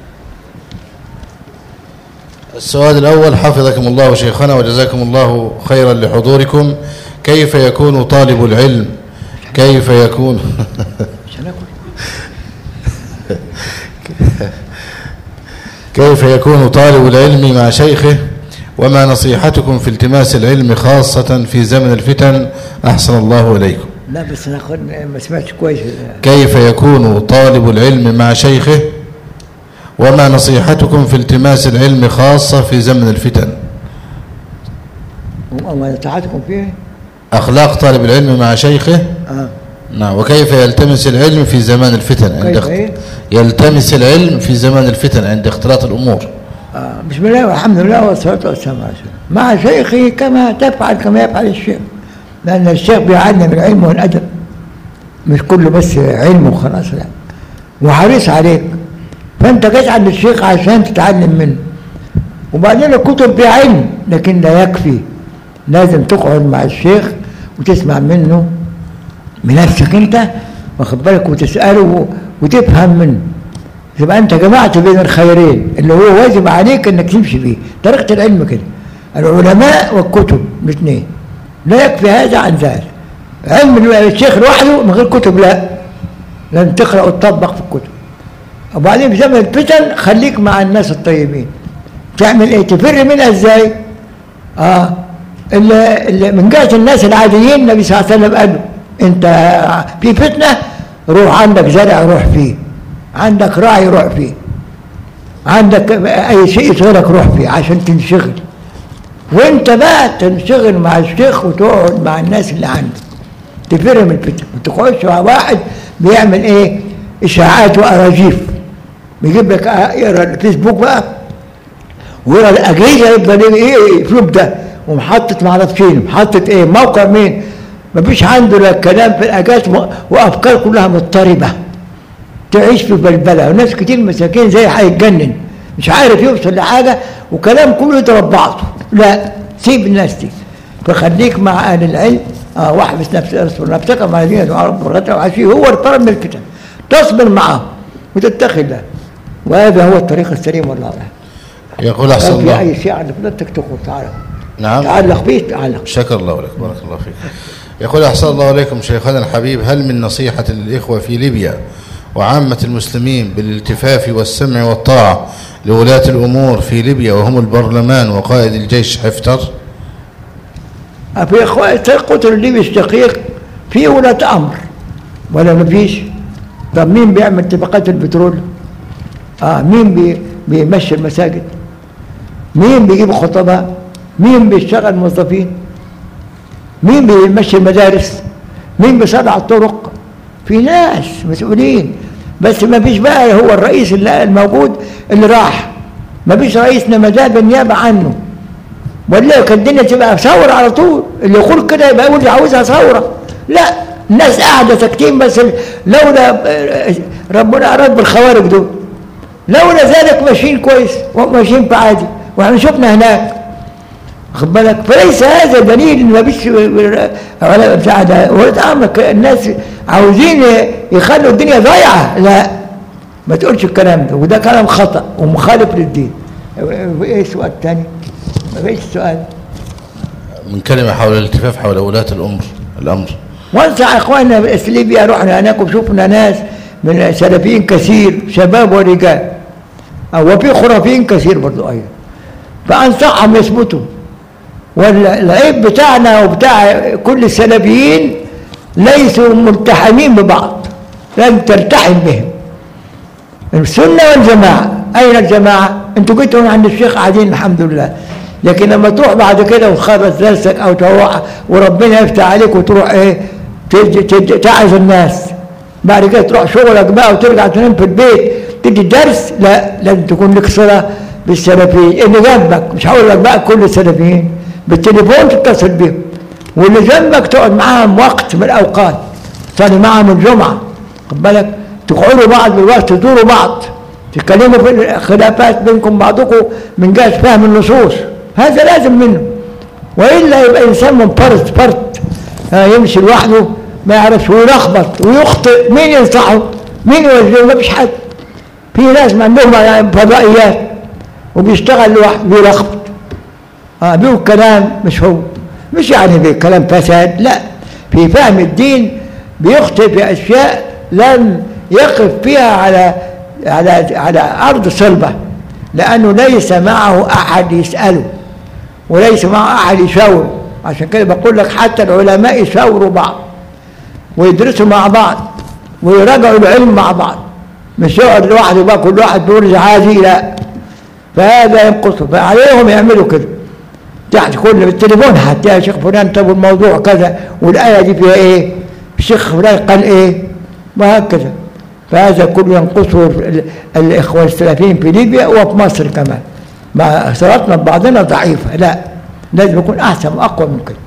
السؤال الأول حفظكم الله شيخنا وجزاكم الله خيرا لحضوركم كيف يكون طالب العلم كيف يكون كيف يكون طالب العلم مع شيخه وما نصيحتكم في التماس العلم خاصة في زمن الفتن أحسن الله إليكم لا بس ناخد ما سمعتش كويس كيف يكون طالب العلم مع شيخه وما نصيحتكم في التماس العلم خاصة في زمن الفتن وما نصيحتكم فيه أخلاق طالب العلم مع شيخه اه نعم وكيف يلتمس العلم في زمان الفتن عند كيف اخت... إيه؟ يلتمس العلم في زمان الفتن عند اختلاط الأمور آه، بسم الله والحمد لله والصلاة والسلام على رسول الله. مع شيخي كما تفعل كما يفعل الشيخ لأن الشيخ بيعلم العلم والأدب مش كله بس علم وخلاص لا وحريص عليك فأنت جيت عند الشيخ عشان تتعلم منه وبعدين الكتب دي علم لكن لا يكفي لازم تقعد مع الشيخ وتسمع منه بنفسك انت واخد بالك وتسأله وتفهم منه يبقى انت جمعت بين الخيرين اللي هو واجب عليك انك تمشي فيه طريقة العلم كده العلماء والكتب الاثنين لا يكفي هذا عن ذلك علم الشيخ لوحده من غير كتب لا لازم تقرا وتطبق في الكتب وبعدين في زمن الفتن خليك مع الناس الطيبين تعمل ايه تفر منها ازاي اه اللي اللي من جهه الناس العاديين النبي صلى الله عليه وسلم قال له انت في فتنه روح عندك زرع روح فيه عندك راعي روح فيه عندك اي شيء يشغلك روح فيه عشان تنشغل وانت بقى تنشغل مع الشيخ وتقعد مع الناس اللي عنده تفر من الفتن ما تقعدش مع واحد بيعمل ايه اشاعات واراجيف بيجيب لك يقرا الفيسبوك بقى ويقرا الاجهزه يفضل ايه فلوب ده ومحطط ما اعرفش فين محطط ايه موقع مين مفيش عنده لا كلام في الاجهزه وافكار كلها مضطربه تعيش في بلبله وناس كتير مساكين زي هيتجنن مش عارف يوصل لحاجه وكلام كله يضرب بعضه لا سيب الناس دي فخليك مع اهل العلم اه واحبس نفسك اصبر نفسك مع الذين يدعون ربهم غدا وعشيه هو الطلب من الفتن تصبر معه وتتخذ له وهذا هو الطريق السليم والله أعلم. يقول أحسن لو في الله اي شيء على فضلتك تقول تعالى نعم تعلق فيه تعلق شكر الله لك بارك الله فيك يقول أحسن الله عليكم شيخنا الحبيب هل من نصيحة للإخوة في ليبيا وعامة المسلمين بالالتفاف والسمع والطاعة لولاة الأمور في ليبيا وهم البرلمان وقائد الجيش حفتر في اخوة قتل الليبي الشقيق في ولاة امر ولا ما فيش طب مين بيعمل اتفاقات البترول اه مين بي بيمشي المساجد مين بيجيب خطباء مين بيشتغل موظفين مين بيمشي المدارس مين بيصلح الطرق في ناس مسؤولين بس ما فيش بقى هو الرئيس اللي الموجود اللي راح ما فيش رئيس نمذجه بالنيابه عنه ولا كانت الدنيا تبقى ثوره على طول اللي يقول كده يبقى يقول عاوزها ثوره لا الناس قاعده ساكتين بس لولا ربنا اراد بالخوارج دول لولا ذلك ماشيين كويس وماشيين في عادي واحنا شفنا هناك خد بالك فليس هذا دليل ان ما فيش ولا بتاع ده ولد عمك الناس عاوزين يخلوا الدنيا ضايعه لا ما تقولش الكلام ده وده كلام خطا ومخالف للدين ايه السؤال الثاني؟ ما فيش سؤال من كلمة حول الالتفاف حول ولاة الأمر الأمر وانصح اخواننا في ليبيا رحنا هناك وشفنا ناس من سلفيين كثير شباب ورجال وفي خرافيين كثير برضو ايضا فانصحهم يثبتوا والعيب بتاعنا وبتاع كل السلفيين ليسوا ملتحمين ببعض لم تلتحم بهم السنة والجماعة أين الجماعة؟ أنتوا جيتوا عند الشيخ قاعدين الحمد لله لكن لما تروح بعد كده وتخلص درسك او تروح وربنا يفتح عليك وتروح ايه تج- تج- تعظ الناس بعد كده تروح شغلك بقى وترجع تنام في البيت تدي درس لا لازم تكون لك صله بالسلفيين اللي جنبك مش هقول لك بقى كل السلفيين بالتليفون تتصل بيهم واللي جنبك تقعد معاهم وقت من الاوقات تصلي معاهم الجمعه خد بالك تقعدوا بعض بالوقت تزوروا بعض تتكلموا في الخلافات بينكم بعضكم من جهه فهم النصوص هذا لازم منه والا يبقى انسان منفرد فرد آه، يمشي لوحده ما يعرفش ويلخبط ويخطئ مين ينصحه؟ مين يوجهه؟ ما فيش حد في ناس ما عندهم يعني فضائيات وبيشتغل لوحده بيلخبط اه بيقول كلام مش هو مش يعني بكلام فساد لا في فهم الدين بيخطئ في اشياء لم يقف فيها على على على ارض صلبه لانه ليس معه احد يساله وليس معه احد يشاور عشان كده بقول لك حتى العلماء يشاوروا بعض ويدرسوا مع بعض ويراجعوا العلم مع بعض مش يقعد لوحده بقى كل واحد بيقول جهازي لا فهذا ينقصه فعليهم يعملوا كده تحت كل بالتليفون حتى يا شيخ فلان طب الموضوع كذا والآية دي فيها إيه؟ الشيخ فلان قال إيه؟ وهكذا فهذا كله ينقصه ال- الإخوة السلفيين في ليبيا وفي مصر كمان مع صلاتنا ببعضنا ضعيفة لا لازم يكون أحسن وأقوى من كده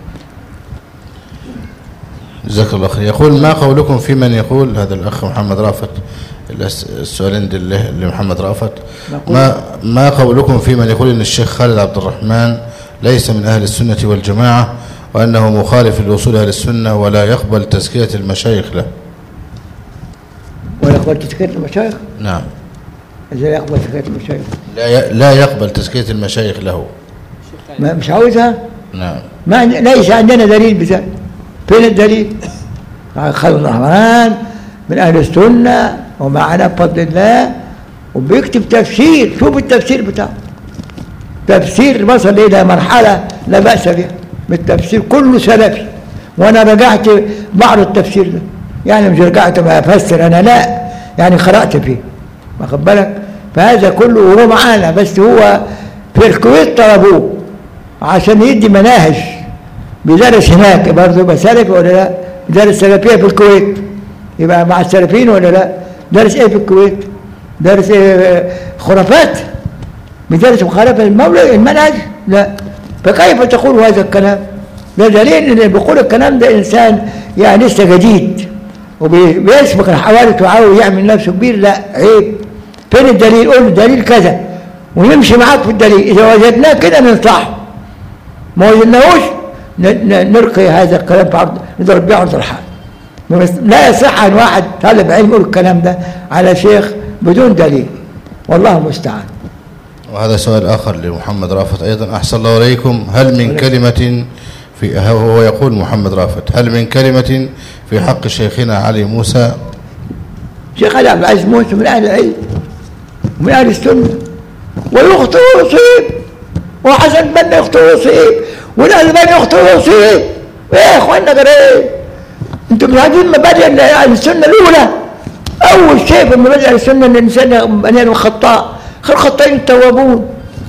جزاك الله خير يقول ما قولكم في من يقول هذا الأخ محمد رافت الأس- السؤالين دي اللي لمحمد رافت نقول- ما ما قولكم في من يقول أن الشيخ خالد عبد الرحمن ليس من أهل السنة والجماعة وأنه مخالف لأصول أهل السنة ولا يقبل تزكية المشايخ له ولا يقبل تزكية المشايخ نعم إزاي يقبل تزكية المشايخ لا ي- لا يقبل تزكية المشايخ له ما مش عاوزها نعم ما عند- ليس عندنا دليل بذلك فين الدليل؟ خالد الرحمن من اهل السنه ومعنا بفضل الله وبيكتب تفسير شوف التفسير بتاعه تفسير وصل الى مرحله لا باس بها بالتفسير كله سلفي وانا رجعت بعض التفسير ده يعني مش رجعت ما افسر انا لا يعني قرات فيه واخد بالك فهذا كله وهو معانا بس هو في الكويت طلبوه عشان يدي مناهج بيدرس هناك برضه يبقى سلفي ولا لا؟ بيدرس سلفيه في الكويت يبقى مع السلفيين ولا لا؟ درس ايه في الكويت؟ درس إيه خرافات بيدرس مخالفه المولى المنهج؟ لا فكيف تقول هذا الكلام؟ ده دليل ان بيقول الكلام ده انسان يعني لسه جديد وبيسبق الحوادث وعاوز يعمل نفسه كبير لا عيب فين الدليل؟ قول الدليل كذا ونمشي معاك في الدليل اذا وجدناه كده ننصحه ما وجدناهوش ن- ن- نلقي هذا الكلام في عرض نضرب بيه عرض الحال بس لا يصح ان واحد طالب علم يقول الكلام ده على شيخ بدون دليل والله المستعان وهذا سؤال آخر لمحمد رافت أيضا أحسن الله عليكم هل من كلمة في هو يقول محمد رافت هل من كلمة في حق شيخنا علي موسى شيخ علي عبد العزيز موسى من اهل العلم ومن اهل السنه ويخطئ ويصيب وحسن بن يخطئ ويصيب والالباني يخطئ ويصيب ايه يا اخوانا غير ايه؟ انتم مش عارفين مبادئ ال- السنه الاولى اول شيء في مبادئ السنه ان الانسان بني خطاء خير الخطائين التوابون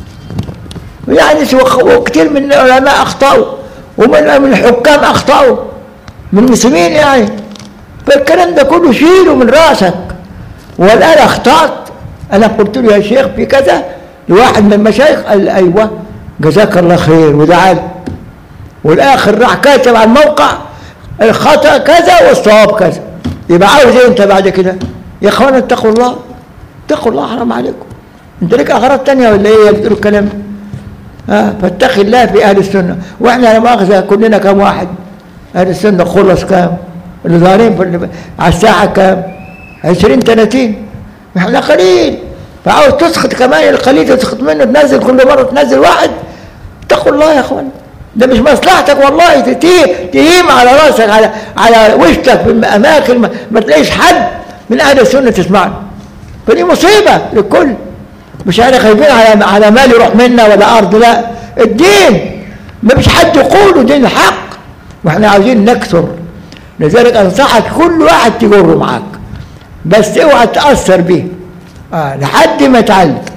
يعني سوى- وكثير من العلماء اخطاوا ومن من الحكام اخطاوا من المسلمين يعني فالكلام ده كله شيله من راسك والان اخطات انا قلت له يا شيخ في كذا لواحد من المشايخ قال ايوه جزاك الله خير ودعا لي والاخر راح كاتب على الموقع الخطا كذا والصواب كذا يبقى عاوز ايه انت بعد كده يا اخوانا اتقوا الله اتقوا الله حرام عليكم انت لك اغراض تانية ولا ايه بتقولوا الكلام ده؟ ها فاتقي الله في اهل السنه واحنا لا مؤاخذه كلنا كم واحد اهل السنه خلص كام اللي ظاهرين في ال- على الساحه كام 20 30 احنا قليل فعاوز تسقط كمان القليل تسقط منه تنزل كل مره تنزل واحد اتقوا الله يا اخوان ده مش مصلحتك والله تتيه تهيم على راسك على على وشك في اماكن ما, ما تلاقيش حد من اهل السنه تسمعني فدي مصيبه للكل مش احنا خايفين على على مال يروح منا ولا ارض لا الدين ما فيش حد يقوله دين الحق واحنا عاوزين نكثر لذلك انصحك كل واحد تجره معاك بس اوعى تاثر بيه آه لحد ما يتعلم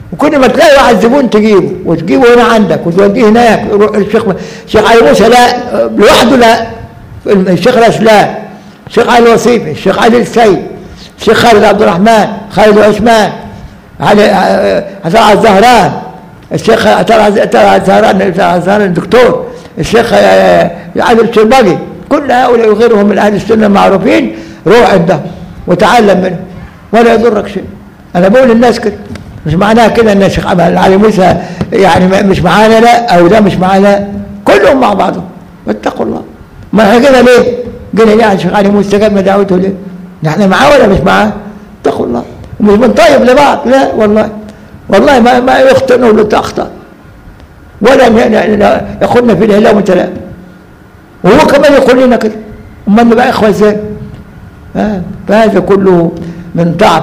وكل ما تلاقي واحد زبون تجيبه وتجيبه هنا عندك وتوديه هناك يروح الشيخ الشيخ علي موسى لا لوحده لا الشيخ راس لا الشيخ علي الوصيفي الشيخ علي السيد الشيخ خالد عبد الرحمن خالد عثمان علي عطاء الزهران الشيخ عطاء الزهران الزهران الدكتور الشيخ علي الشربجي كل هؤلاء وغيرهم من اهل السنه المعروفين روح عندهم وتعلم منهم ولا يضرك شيء انا بقول للناس كده مش معناها كده ان الشيخ علي موسى يعني مش معانا لا او ده مش معانا كلهم مع بعضهم واتقوا الله ما احنا كده ليه؟ قلنا ليه الشيخ علي موسى استجاب دعوته ليه؟ نحن معاه ولا مش معاه؟ اتقوا الله ومش بنطيب لبعض لا والله والله ما ما يخطئ نقول له اخطا ولا ياخذنا في الاهلاء والتلاء وهو كمان يقول لنا كده امال نبقى اخوه ازاي؟ آه فهذا كله من ضعف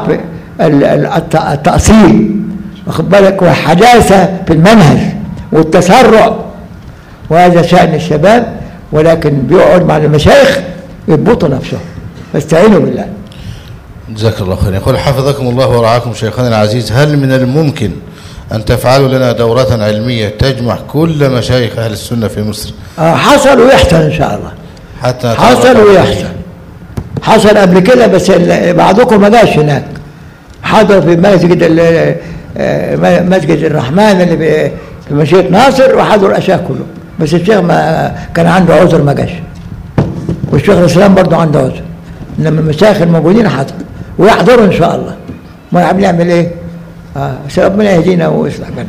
التأصيل واخد بالك والحداثة في المنهج والتسرع وهذا شأن الشباب ولكن بيقعد مع المشايخ يضبطوا نفسهم فاستعينوا بالله جزاك الله خير يقول حفظكم الله ورعاكم شيخنا العزيز هل من الممكن أن تفعلوا لنا دورة علمية تجمع كل مشايخ أهل السنة في مصر آه حصل ويحصل إن شاء الله حتى حصل ويحصل حصل قبل كده بس بعضكم ما جاش هناك حضر في مسجد مسجد الرحمن اللي في مشيئة ناصر وحضر الأشياء كله بس الشيخ ما كان عنده عذر ما جاش والشيخ الإسلام برضه عنده عذر إنما المشايخ الموجودين حضر ويحضروا إن شاء الله ما بنعمل إيه؟ آه ربنا يهدينا ويصلح بنا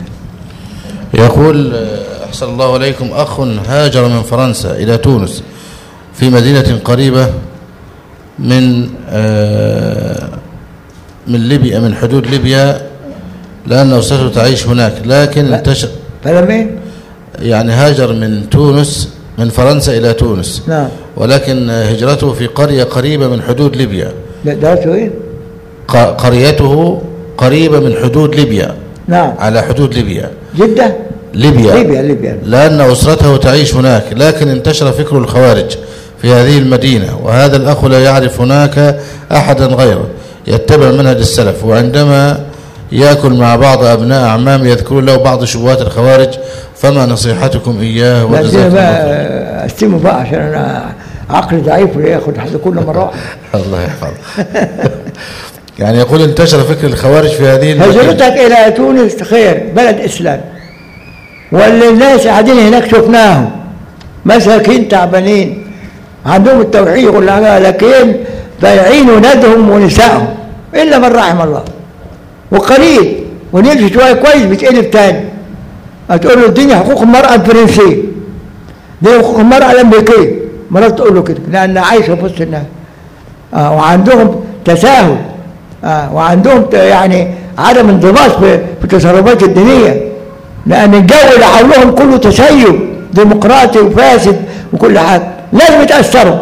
يقول أحسن الله إليكم أخ هاجر من فرنسا إلى تونس في مدينة قريبة من آه من ليبيا من حدود ليبيا لأن أسرته تعيش هناك لكن انتشر فلم ايه؟ يعني هاجر من تونس من فرنسا إلى تونس نعم ولكن هجرته في قرية قريبة من حدود ليبيا درسته ايه؟ قريته قريبة من حدود ليبيا نعم على حدود ليبيا جدة؟ ليبيا ليبيا ليبيا لأن أسرته تعيش هناك لكن انتشر فكر الخوارج في هذه المدينة وهذا الأخ لا يعرف هناك أحدا غيره يتبع منهج السلف وعندما يأكل مع بعض أبناء أعمام يذكرون له بعض شبهات الخوارج فما نصيحتكم إياه لا وجزاكم بقى الله استموا بقى عشان انا عقلي ضعيف وياخد حد كل مره واحده خير. الله يحفظه يعني يقول انتشر فكر الخوارج في هذه المدينة هجرتك الى تونس خير بلد اسلام واللي الناس قاعدين هناك شفناهم مساكين تعبانين عندهم التوحيد وكل حاجه لكن بايعين ولادهم ونسائهم الا من رحم الله وقليل ونمشي شويه كويس بيتقلب تاني هتقول له الدنيا حقوق المراه الفرنسيه دي حقوق المراه الامريكيه مرات تقول له كده لان عايشه في وسط الناس آه وعندهم تساهل آه وعندهم ت- يعني عدم انضباط في في التصرفات الدينيه لان الجو اللي حولهم كله تسيب ديمقراطي وفاسد وكل حاجه لازم يتاثروا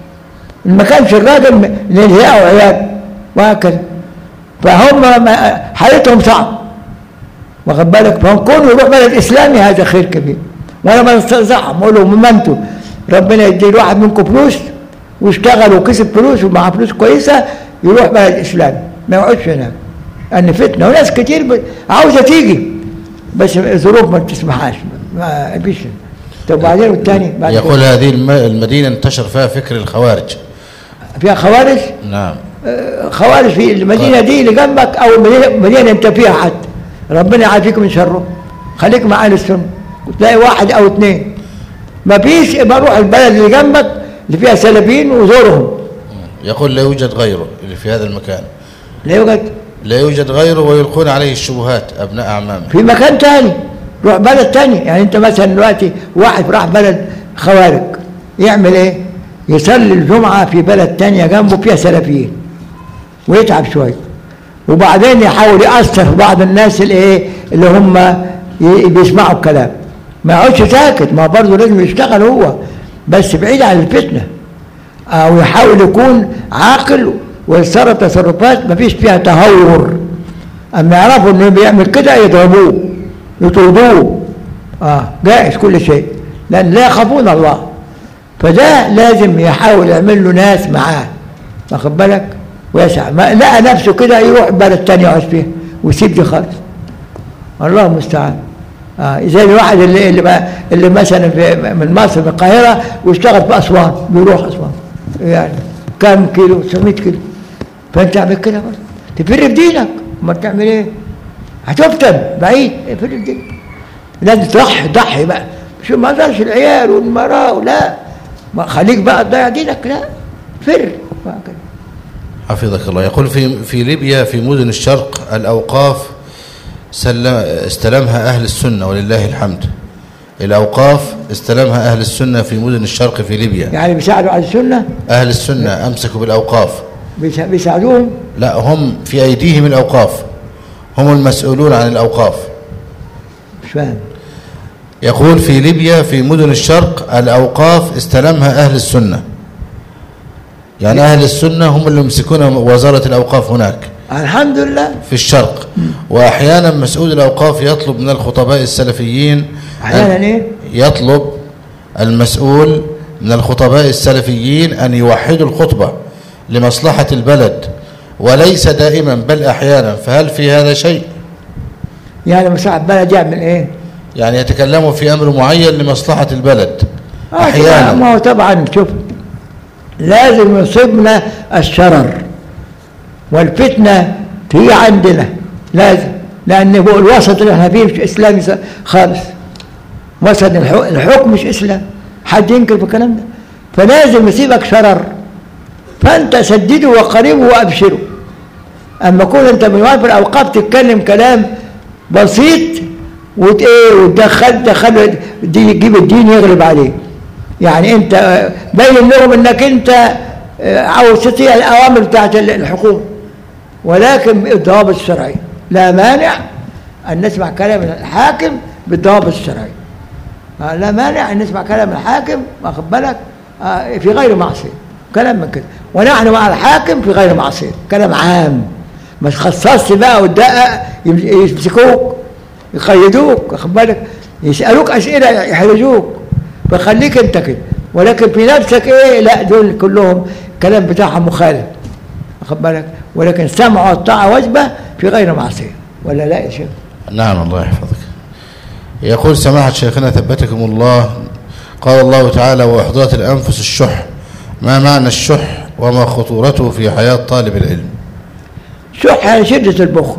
ما كانش الراجل للهياء وعياد وهكذا فهم ما- حالتهم صعب واخد بالك فهم كونوا يروح بلد اسلامي هذا خير كبير وانا ما استنصحهم اقول لهم ما انتوا ربنا يدي الواحد منكم فلوس واشتغل وكسب فلوس ومعاه فلوس كويسه يروح بلد اسلامي ما يقعدش هناك ان فتنه وناس كتير ب- عاوزه تيجي بس الظروف ما تسمحهاش ما فيش طب وبعدين والتاني بعد يقول هذه الم- المدينة انتشر فيها فكر الخوارج فيها خوارج نعم خوارج في المدينه دي اللي جنبك او المدينه المدينة انت فيها حد ربنا يعافيك من شره خليك مع اهل السنه وتلاقي واحد او اثنين ما فيش يبقى روح البلد اللي جنبك اللي فيها سلفيين وزورهم يقول لا يوجد غيره اللي في هذا المكان لا يوجد لا يوجد غيره ويلقون عليه الشبهات أبناء أعمامه في مكان تاني روح بلد تاني يعني انت مثلا دلوقتي واحد راح بلد خوارج يعمل ايه يصلي الجمعة في بلد تانية جنبه فيها سلفيين ويتعب شوية وبعدين يحاول يأثر في بعض الناس اللي ايه اللي هم ي- بيسمعوا الكلام ما يقعدش ساكت ما برضه لازم يشتغل هو بس بعيد عن الفتنة او يحاول يكون عاقل ويتصرف تصرفات ما فيش فيها تهور اما يعرفوا انه بيعمل كده يضربوه يطردوه اه جائز كل شيء لان لا يخافون الله فده لازم يحاول يعمل له ناس معاه واخد بالك ويسعى ما لقى نفسه كده يروح بلد تاني يقعد فيها ويسيب دي خالص الله المستعان آه زي الواحد اللي اللي, ما اللي مثلا في من مصر من القاهره واشتغل في اسوان بيروح اسوان يعني كام كيلو 900 كيلو فانت تعمل كده برضه تفر في دينك ما تعمل ايه؟ هتفتن بعيد فر في دينك لازم تضحي ضحي بقى مش ما تقدرش العيال والمراه ولا ما خليك بقى تضيع دينك لا فر وهكذا. حفظك الله يقول في في ليبيا في مدن الشرق الأوقاف سلم استلمها أهل السنة ولله الحمد الأوقاف استلمها أهل السنة في مدن الشرق في ليبيا يعني بيساعدوا على السنه أهل السنة أمسكوا بالأوقاف بيسا- بيساعدوهم لا هم في أيديهم الأوقاف هم المسؤولون عن الأوقاف مش فاهم يقول في ليبيا في مدن الشرق الأوقاف استلمها أهل السنة يعني أهل السنة هم اللي يمسكون وزارة الأوقاف هناك الحمد لله في الشرق وأحيانا مسؤول الأوقاف يطلب من الخطباء السلفيين أحيانا أن إيه؟ يطلب المسؤول من الخطباء السلفيين أن يوحدوا الخطبة لمصلحة البلد وليس دائما بل أحيانا فهل في هذا شيء يعني مصاحب بلد يعمل ايه؟ يعني يتكلموا في أمر معين لمصلحة البلد آه طبعاً، أحيانا ما هو طبعا شوف لازم يصيبنا الشرر والفتنه هي عندنا لازم لان هو الوسط اللي احنا فيه مش اسلامي س- خالص وسط الح- الحكم مش اسلام حد ينكر في الكلام ده فلازم يصيبك شرر فانت سدده وقربه وابشره اما كون انت من واقف الاوقاف تتكلم كلام بسيط وت ايه وتدخل دخل دي يجيب الدين يغلب عليه يعني انت آه، بين لهم انك انت آه، عاوز تطيع الاوامر بتاعت ال- الحكومه ولكن بالضوابط الشرعيه لا مانع ان نسمع كلام الحاكم بالضوابط الشرعيه آه، لا مانع ان نسمع كلام الحاكم واخد بالك آه، في غير معصيه كلام من كده ونحن مع الحاكم في غير معصيه كلام عام ما تخصصش بقى وتدقق يم- يمسكوك يقيدوك واخد بالك يسالوك اسئله يحرجوك فخليك انت كده ولكن في نفسك ايه لا دول كلهم الكلام بتاعهم مخالف واخد بالك ولكن سمع والطاعه واجبه في غير معصيه ولا لا يا شيخ نعم الله يحفظك يقول سماحة شيخنا ثبتكم الله قال الله تعالى وإحضرت الأنفس الشح ما معنى الشح وما خطورته في حياة طالب العلم شح يعني شدة البخل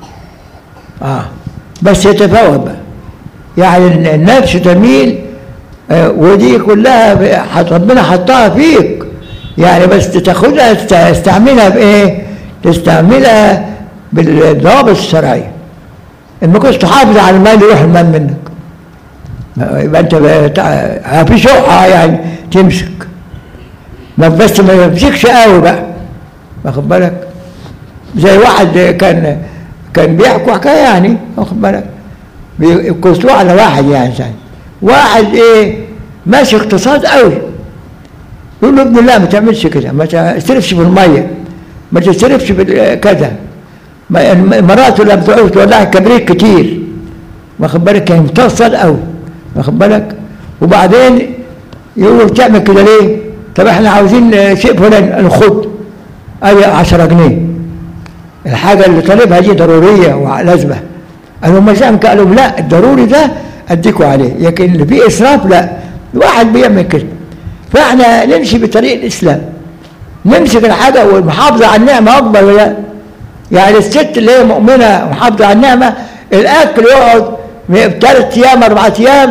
اه بس يتفاوت بقى يعني النفس تميل آه ودي كلها ب- حط- ربنا حطها فيك يعني بس تاخدها تست- تستعملها بايه؟ تستعملها بالضوابط الشرعيه ان كنت تحافظ على المال يروح المال منك ما- يبقى انت بقى تع- في شقه يعني تمسك ما بس ما يمسكش قوي بقى واخد بالك زي واحد كان كان بيحكوا حكايه يعني واخد بالك بيقصوا على واحد يعني ثاني واحد ايه ماشي اقتصاد قوي يقول له ابن الله ما تعملش كده ما تسرفش في الميه ما تسرفش في كذا ما- مراته لما تعوز تولع كبريت كتير واخد بالك كان متصل قوي واخد بالك وبعدين يقول له بتعمل كده ليه؟ طب احنا عاوزين شيء فلان نخد ادي 10 جنيه الحاجه اللي طالبها دي ضروريه ولازمه قالوا ما زعم قالوا لا الضروري ده اديكوا عليه لكن اللي فيه اسراف لا واحد بيعمل كده فاحنا نمشي بطريق الاسلام نمسك الحاجه والمحافظه على النعمه افضل ولا لا؟ يعني الست اللي هي مؤمنه ومحافظه على النعمه الاكل يقعد ثلاث ايام اربع ايام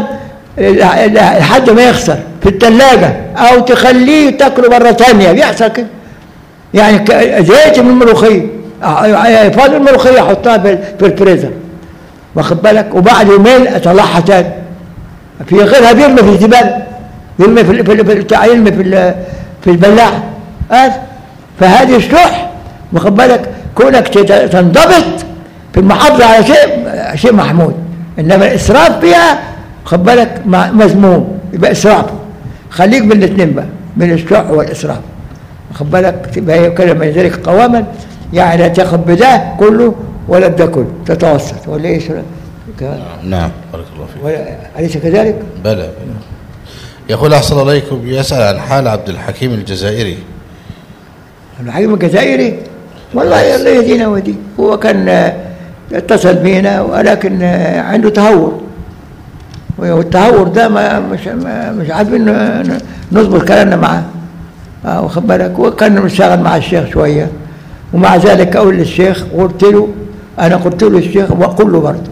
لحد ما يخسر في الثلاجه او تخليه تاكله مره ثانيه بيحصل كده يعني ك- زيت من الملوخيه آه، فاضل الملوخيه احطها في في الفريزر واخد بالك وبعد يومين اطلعها تاني في غيرها بيرمي في الزباله يرمي في ال- في ال- في البتاع، يرمي في ال- في البلاعه هذا فهذه الشح واخد بالك كونك تت- تنضبط في المحافظه على شيء شيء محمود انما الاسراف فيها واخد بالك مع- مذموم يبقى اسراف خليك بين الاثنين بقى بين الشح والاسراف واخد بالك تبقى هي كلمه من ذلك قواما يعني لا تاخذ بده كله ولا بده كله تتوسط ولا ايش ك- نعم بارك الله فيك ولا أليس كذلك؟ بلى بلى يقول أحسن الله إليكم يسأل عن حال عبد الحكيم الجزائري الحكيم الجزائري والله الله يهدينا ويهديه هو كان اتصل بينا ولكن آه، عنده تهور والتهور ده ما مش ما مش عارفين ن- نظبط كلامنا معاه اه واخد بالك وكان بنشتغل مع الشيخ شويه ومع ذلك اقول للشيخ قلت له انا قلت له الشيخ واقول له برضه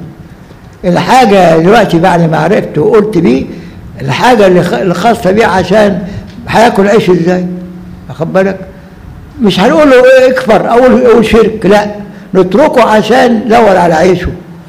الحاجه دلوقتي بعد ما عرفت وقلت بيه الحاجه اللي خ- اللي خاصه بيه عشان هياكل عيش ازاي واخد بالك مش هنقول له إيه اكفر او او شرك لا نتركه عشان يدور على عيشه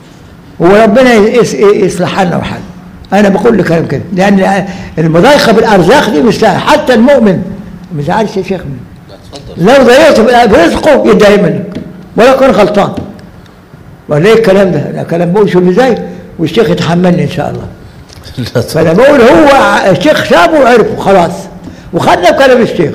وربنا يس- يصلح لنا وحل انا بقول لك كلام كده لان المضايقه بالارزاق دي مش سهله حتى المؤمن ما زعلش يا شيخ منه لو ضيعت برزقه يتضايق منك ولا كان غلطان ولا ايه الكلام ده؟ ده كلام بقول شوف ازاي والشيخ يتحملني ان شاء الله لا فانا تفضل. بقول هو ع- الشيخ شافه وعرفه خلاص وخدنا بكلام الشيخ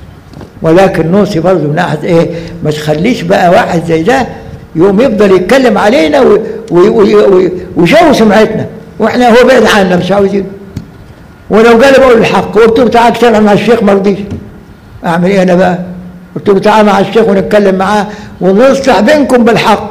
ولكن نوصي برضه من ناحيه ايه ما تخليش بقى واحد زي ده يقوم يفضل يتكلم علينا و- و- و- و- ويشوه سمعتنا واحنا هو بعيد عنا مش عاوزين ولو قال بقول الحق قلت له تعال اشتغل مع الشيخ ما رضيش اعمل ايه انا بقى؟ قلت له تعال مع الشيخ ونتكلم معاه ونصلح بينكم بالحق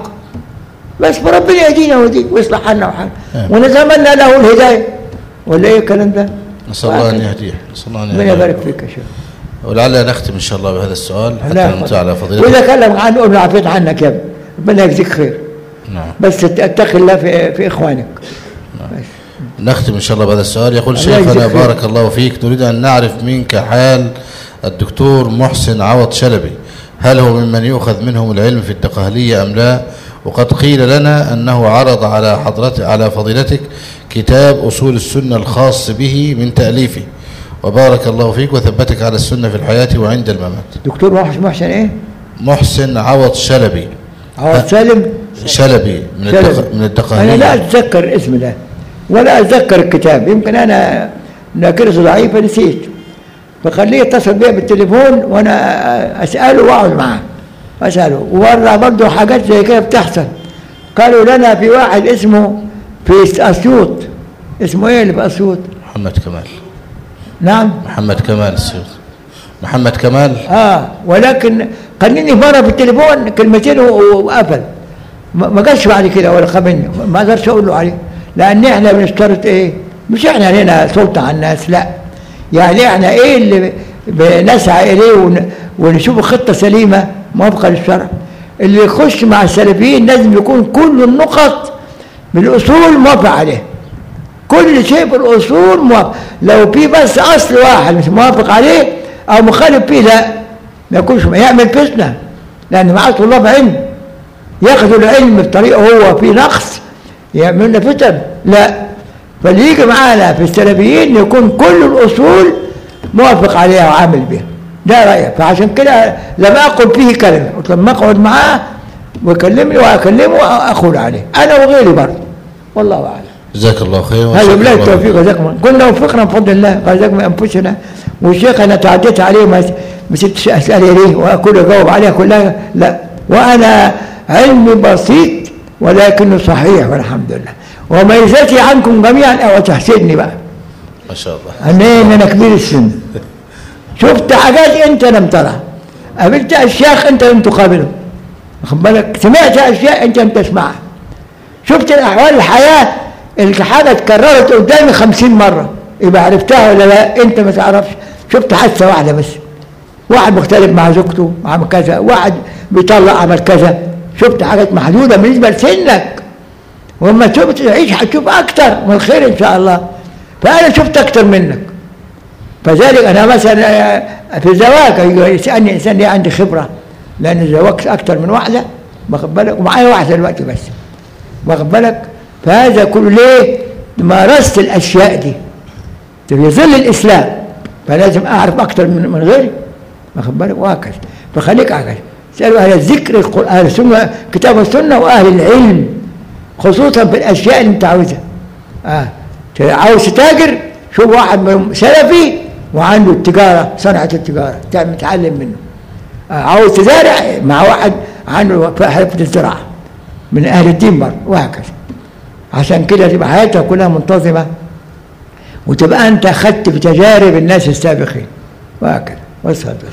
بس ربنا يهدينا ويهديك ويصلح حالنا وحال آمين. ونتمنى له الهدايه ولا ايه الكلام ده؟ نسأل الله أن يهديه نسأل الله أن ربنا يهديه يبارك فيك يا شيخ ولعل نختم إن شاء الله بهذا السؤال حتى لا نمتع على واذا فضيلته كلم عن ابن عفيت عنك يا ابني ربنا يجزيك خير نعم بس اتقي الله في, في اخوانك بس. نختم إن شاء الله بهذا السؤال يقول الله شيخنا يجزيك خير. بارك الله فيك نريد أن نعرف منك حال الدكتور محسن عوض شلبي هل هو ممن يؤخذ منهم العلم في الدقهلية أم لا وقد قيل لنا أنه عرض على حضرت على فضيلتك كتاب أصول السنة الخاص به من تأليفه وبارك الله فيك وثبتك على السنة في الحياة وعند الممات دكتور محسن محسن ايه؟ محسن عوض شلبي عوض سالم شلبي من سالم. الدق... من الدقهلية انا لا اتذكر الاسم ده ولا اتذكر الكتاب يمكن انا ذاكرتي ضعيفه نسيت فخليه يتصل بيا بالتليفون وانا اساله واقعد معاه اساله ومره برضه حاجات زي كده بتحصل قالوا لنا في واحد اسمه في اسيوط اسمه ايه اللي في اسيوط؟ محمد كمال نعم محمد كمال السيوط محمد كمال اه ولكن خليني مره في التليفون كلمتين و- وقفل ما ما جاش بعد كده ولا خبرني ما اقدرش اقول له عليه لان احنا بنشترط ايه مش احنا لنا سلطه على الناس لا يعني احنا ايه اللي بنسعى اليه ون- ونشوف خطه سليمه موافقه للشرع اللي يخش مع السلفيين لازم يكون كل النقط بالاصول موافق عليه كل شيء في الاصول موافق لو في بس اصل واحد مش موافق عليه او مخالف فيه لا ما يكونش يعمل فتنه لان معاه طلاب علم ياخذوا العلم بطريقه هو في نقص يعمل لنا فتن لا فاللي يجي معانا في السلفيين يكون كل الاصول موافق عليها وعامل بها ده رايي فعشان كده لم اقل فيه كلمه قلت لما اقعد معاه ويكلمني واكلمه اقول عليه انا وغيري برضه والله اعلم جزاك الله خير هذا وشكر بالله الله التوفيق جزاكم الله كنا وفقنا بفضل الله رزقنا انفسنا والشيخ انا تعديت عليه ما ما سبتش اسئله ليه واكون اجاوب عليها كلها لا وانا علمي بسيط ولكنه صحيح والحمد لله وميزتي عنكم جميعا او تحسدني بقى ما شاء الله انا ان انا كبير السن شفت حاجات انت لم ترها قابلت اشياخ انت لم تقابلهم واخد بالك سمعت اشياء انت لم تسمعها شفت الاحوال الحياه اللي حاجه اتكررت قدامي خمسين مره يبقى عرفتها ولا لا انت ما تعرفش شفت حادثه واحده بس واحد مختلف مع زوجته عمل كذا واحد بيطلع عمل كذا شفت حاجات محدوده بالنسبه لسنك ولما تشوف تعيش هتشوف اكتر من الخير ان شاء الله فانا شفت اكتر منك فذلك انا مثلا في الزواج يسالني انسان ليه عندي خبره لان زوجت اكتر من واحده واخد بالك ومعايا واحده دلوقتي بس واخد بالك فهذا كله ليه؟ مارست الاشياء دي في ظل الاسلام فلازم اعرف اكتر من من غيري واخد بالك وهكذا فخليك هكذا اسالوا اهل الذكر القران اهل السنه كتاب السنه واهل العلم خصوصا في الاشياء اللي انت عاوزها اه عاوز تتاجر شوف واحد منهم سلفي وعنده التجاره صنعه التجاره تعمل تتعلم منه آه عاوز تزارع مع واحد عنده حرفه الزراعه من اهل الدين برضه وهكذا عشان كده تبقى حياتك كلها منتظمه وتبقى انت اخذت بتجارب الناس السابقين وهكذا والصلاه والسلام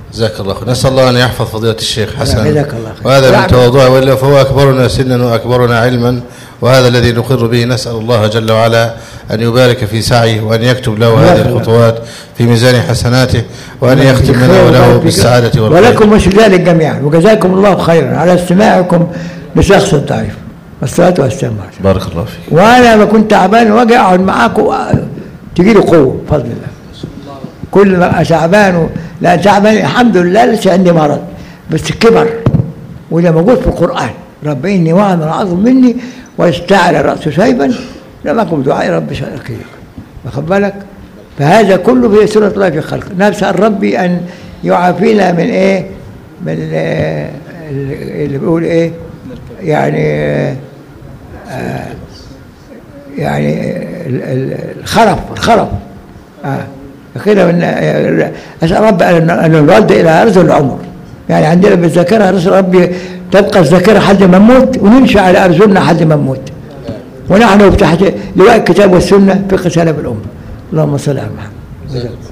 جزاك الله خير نسأل الله أن يحفظ فضيلة الشيخ حسن جزاك الله خير. وهذا من نعم. تواضعه وإلا فهو أكبرنا سنا وأكبرنا علما وهذا الذي نقر به نسأل الله جل وعلا أن يبارك في سعيه وأن يكتب له جزاك هذه الله. الخطوات في ميزان حسناته وأن الله يختم يجزيك لنا خير وله ويبارك فيك. بالسعادة والخير ولكم وسجال جميعا وجزاكم الله خيرا على استماعكم لشخص ضعيف والصلاة والسلام عليه بارك الله فيك وانا ما كنت تعبان واجي اقعد معاكم تجي لي قوه بفضل الله كل ما تعبان و... لا تعبان الحمد لله لسه عندي مرض بس كبر وده موجود في القران رب اني وهن العظم مني واستعل الراس شيبا لم اكن دعاء رب شرقيك واخد بالك فهذا كله في سوره الله في خلق نسال ربي ان يعافينا من ايه من آه، اللي بيقول ايه يعني آه، يعني ال- ال- الخرف الخرف آه. كده من اسال رب ان ان نرد الى ارض العمر يعني عندنا بالذاكره رسول ربي تبقى الذاكره لحد ما نموت ونمشي على ارجلنا لحد ما نموت ونحن تحت لواء الكتاب والسنه في قتال الامه اللهم صل على محمد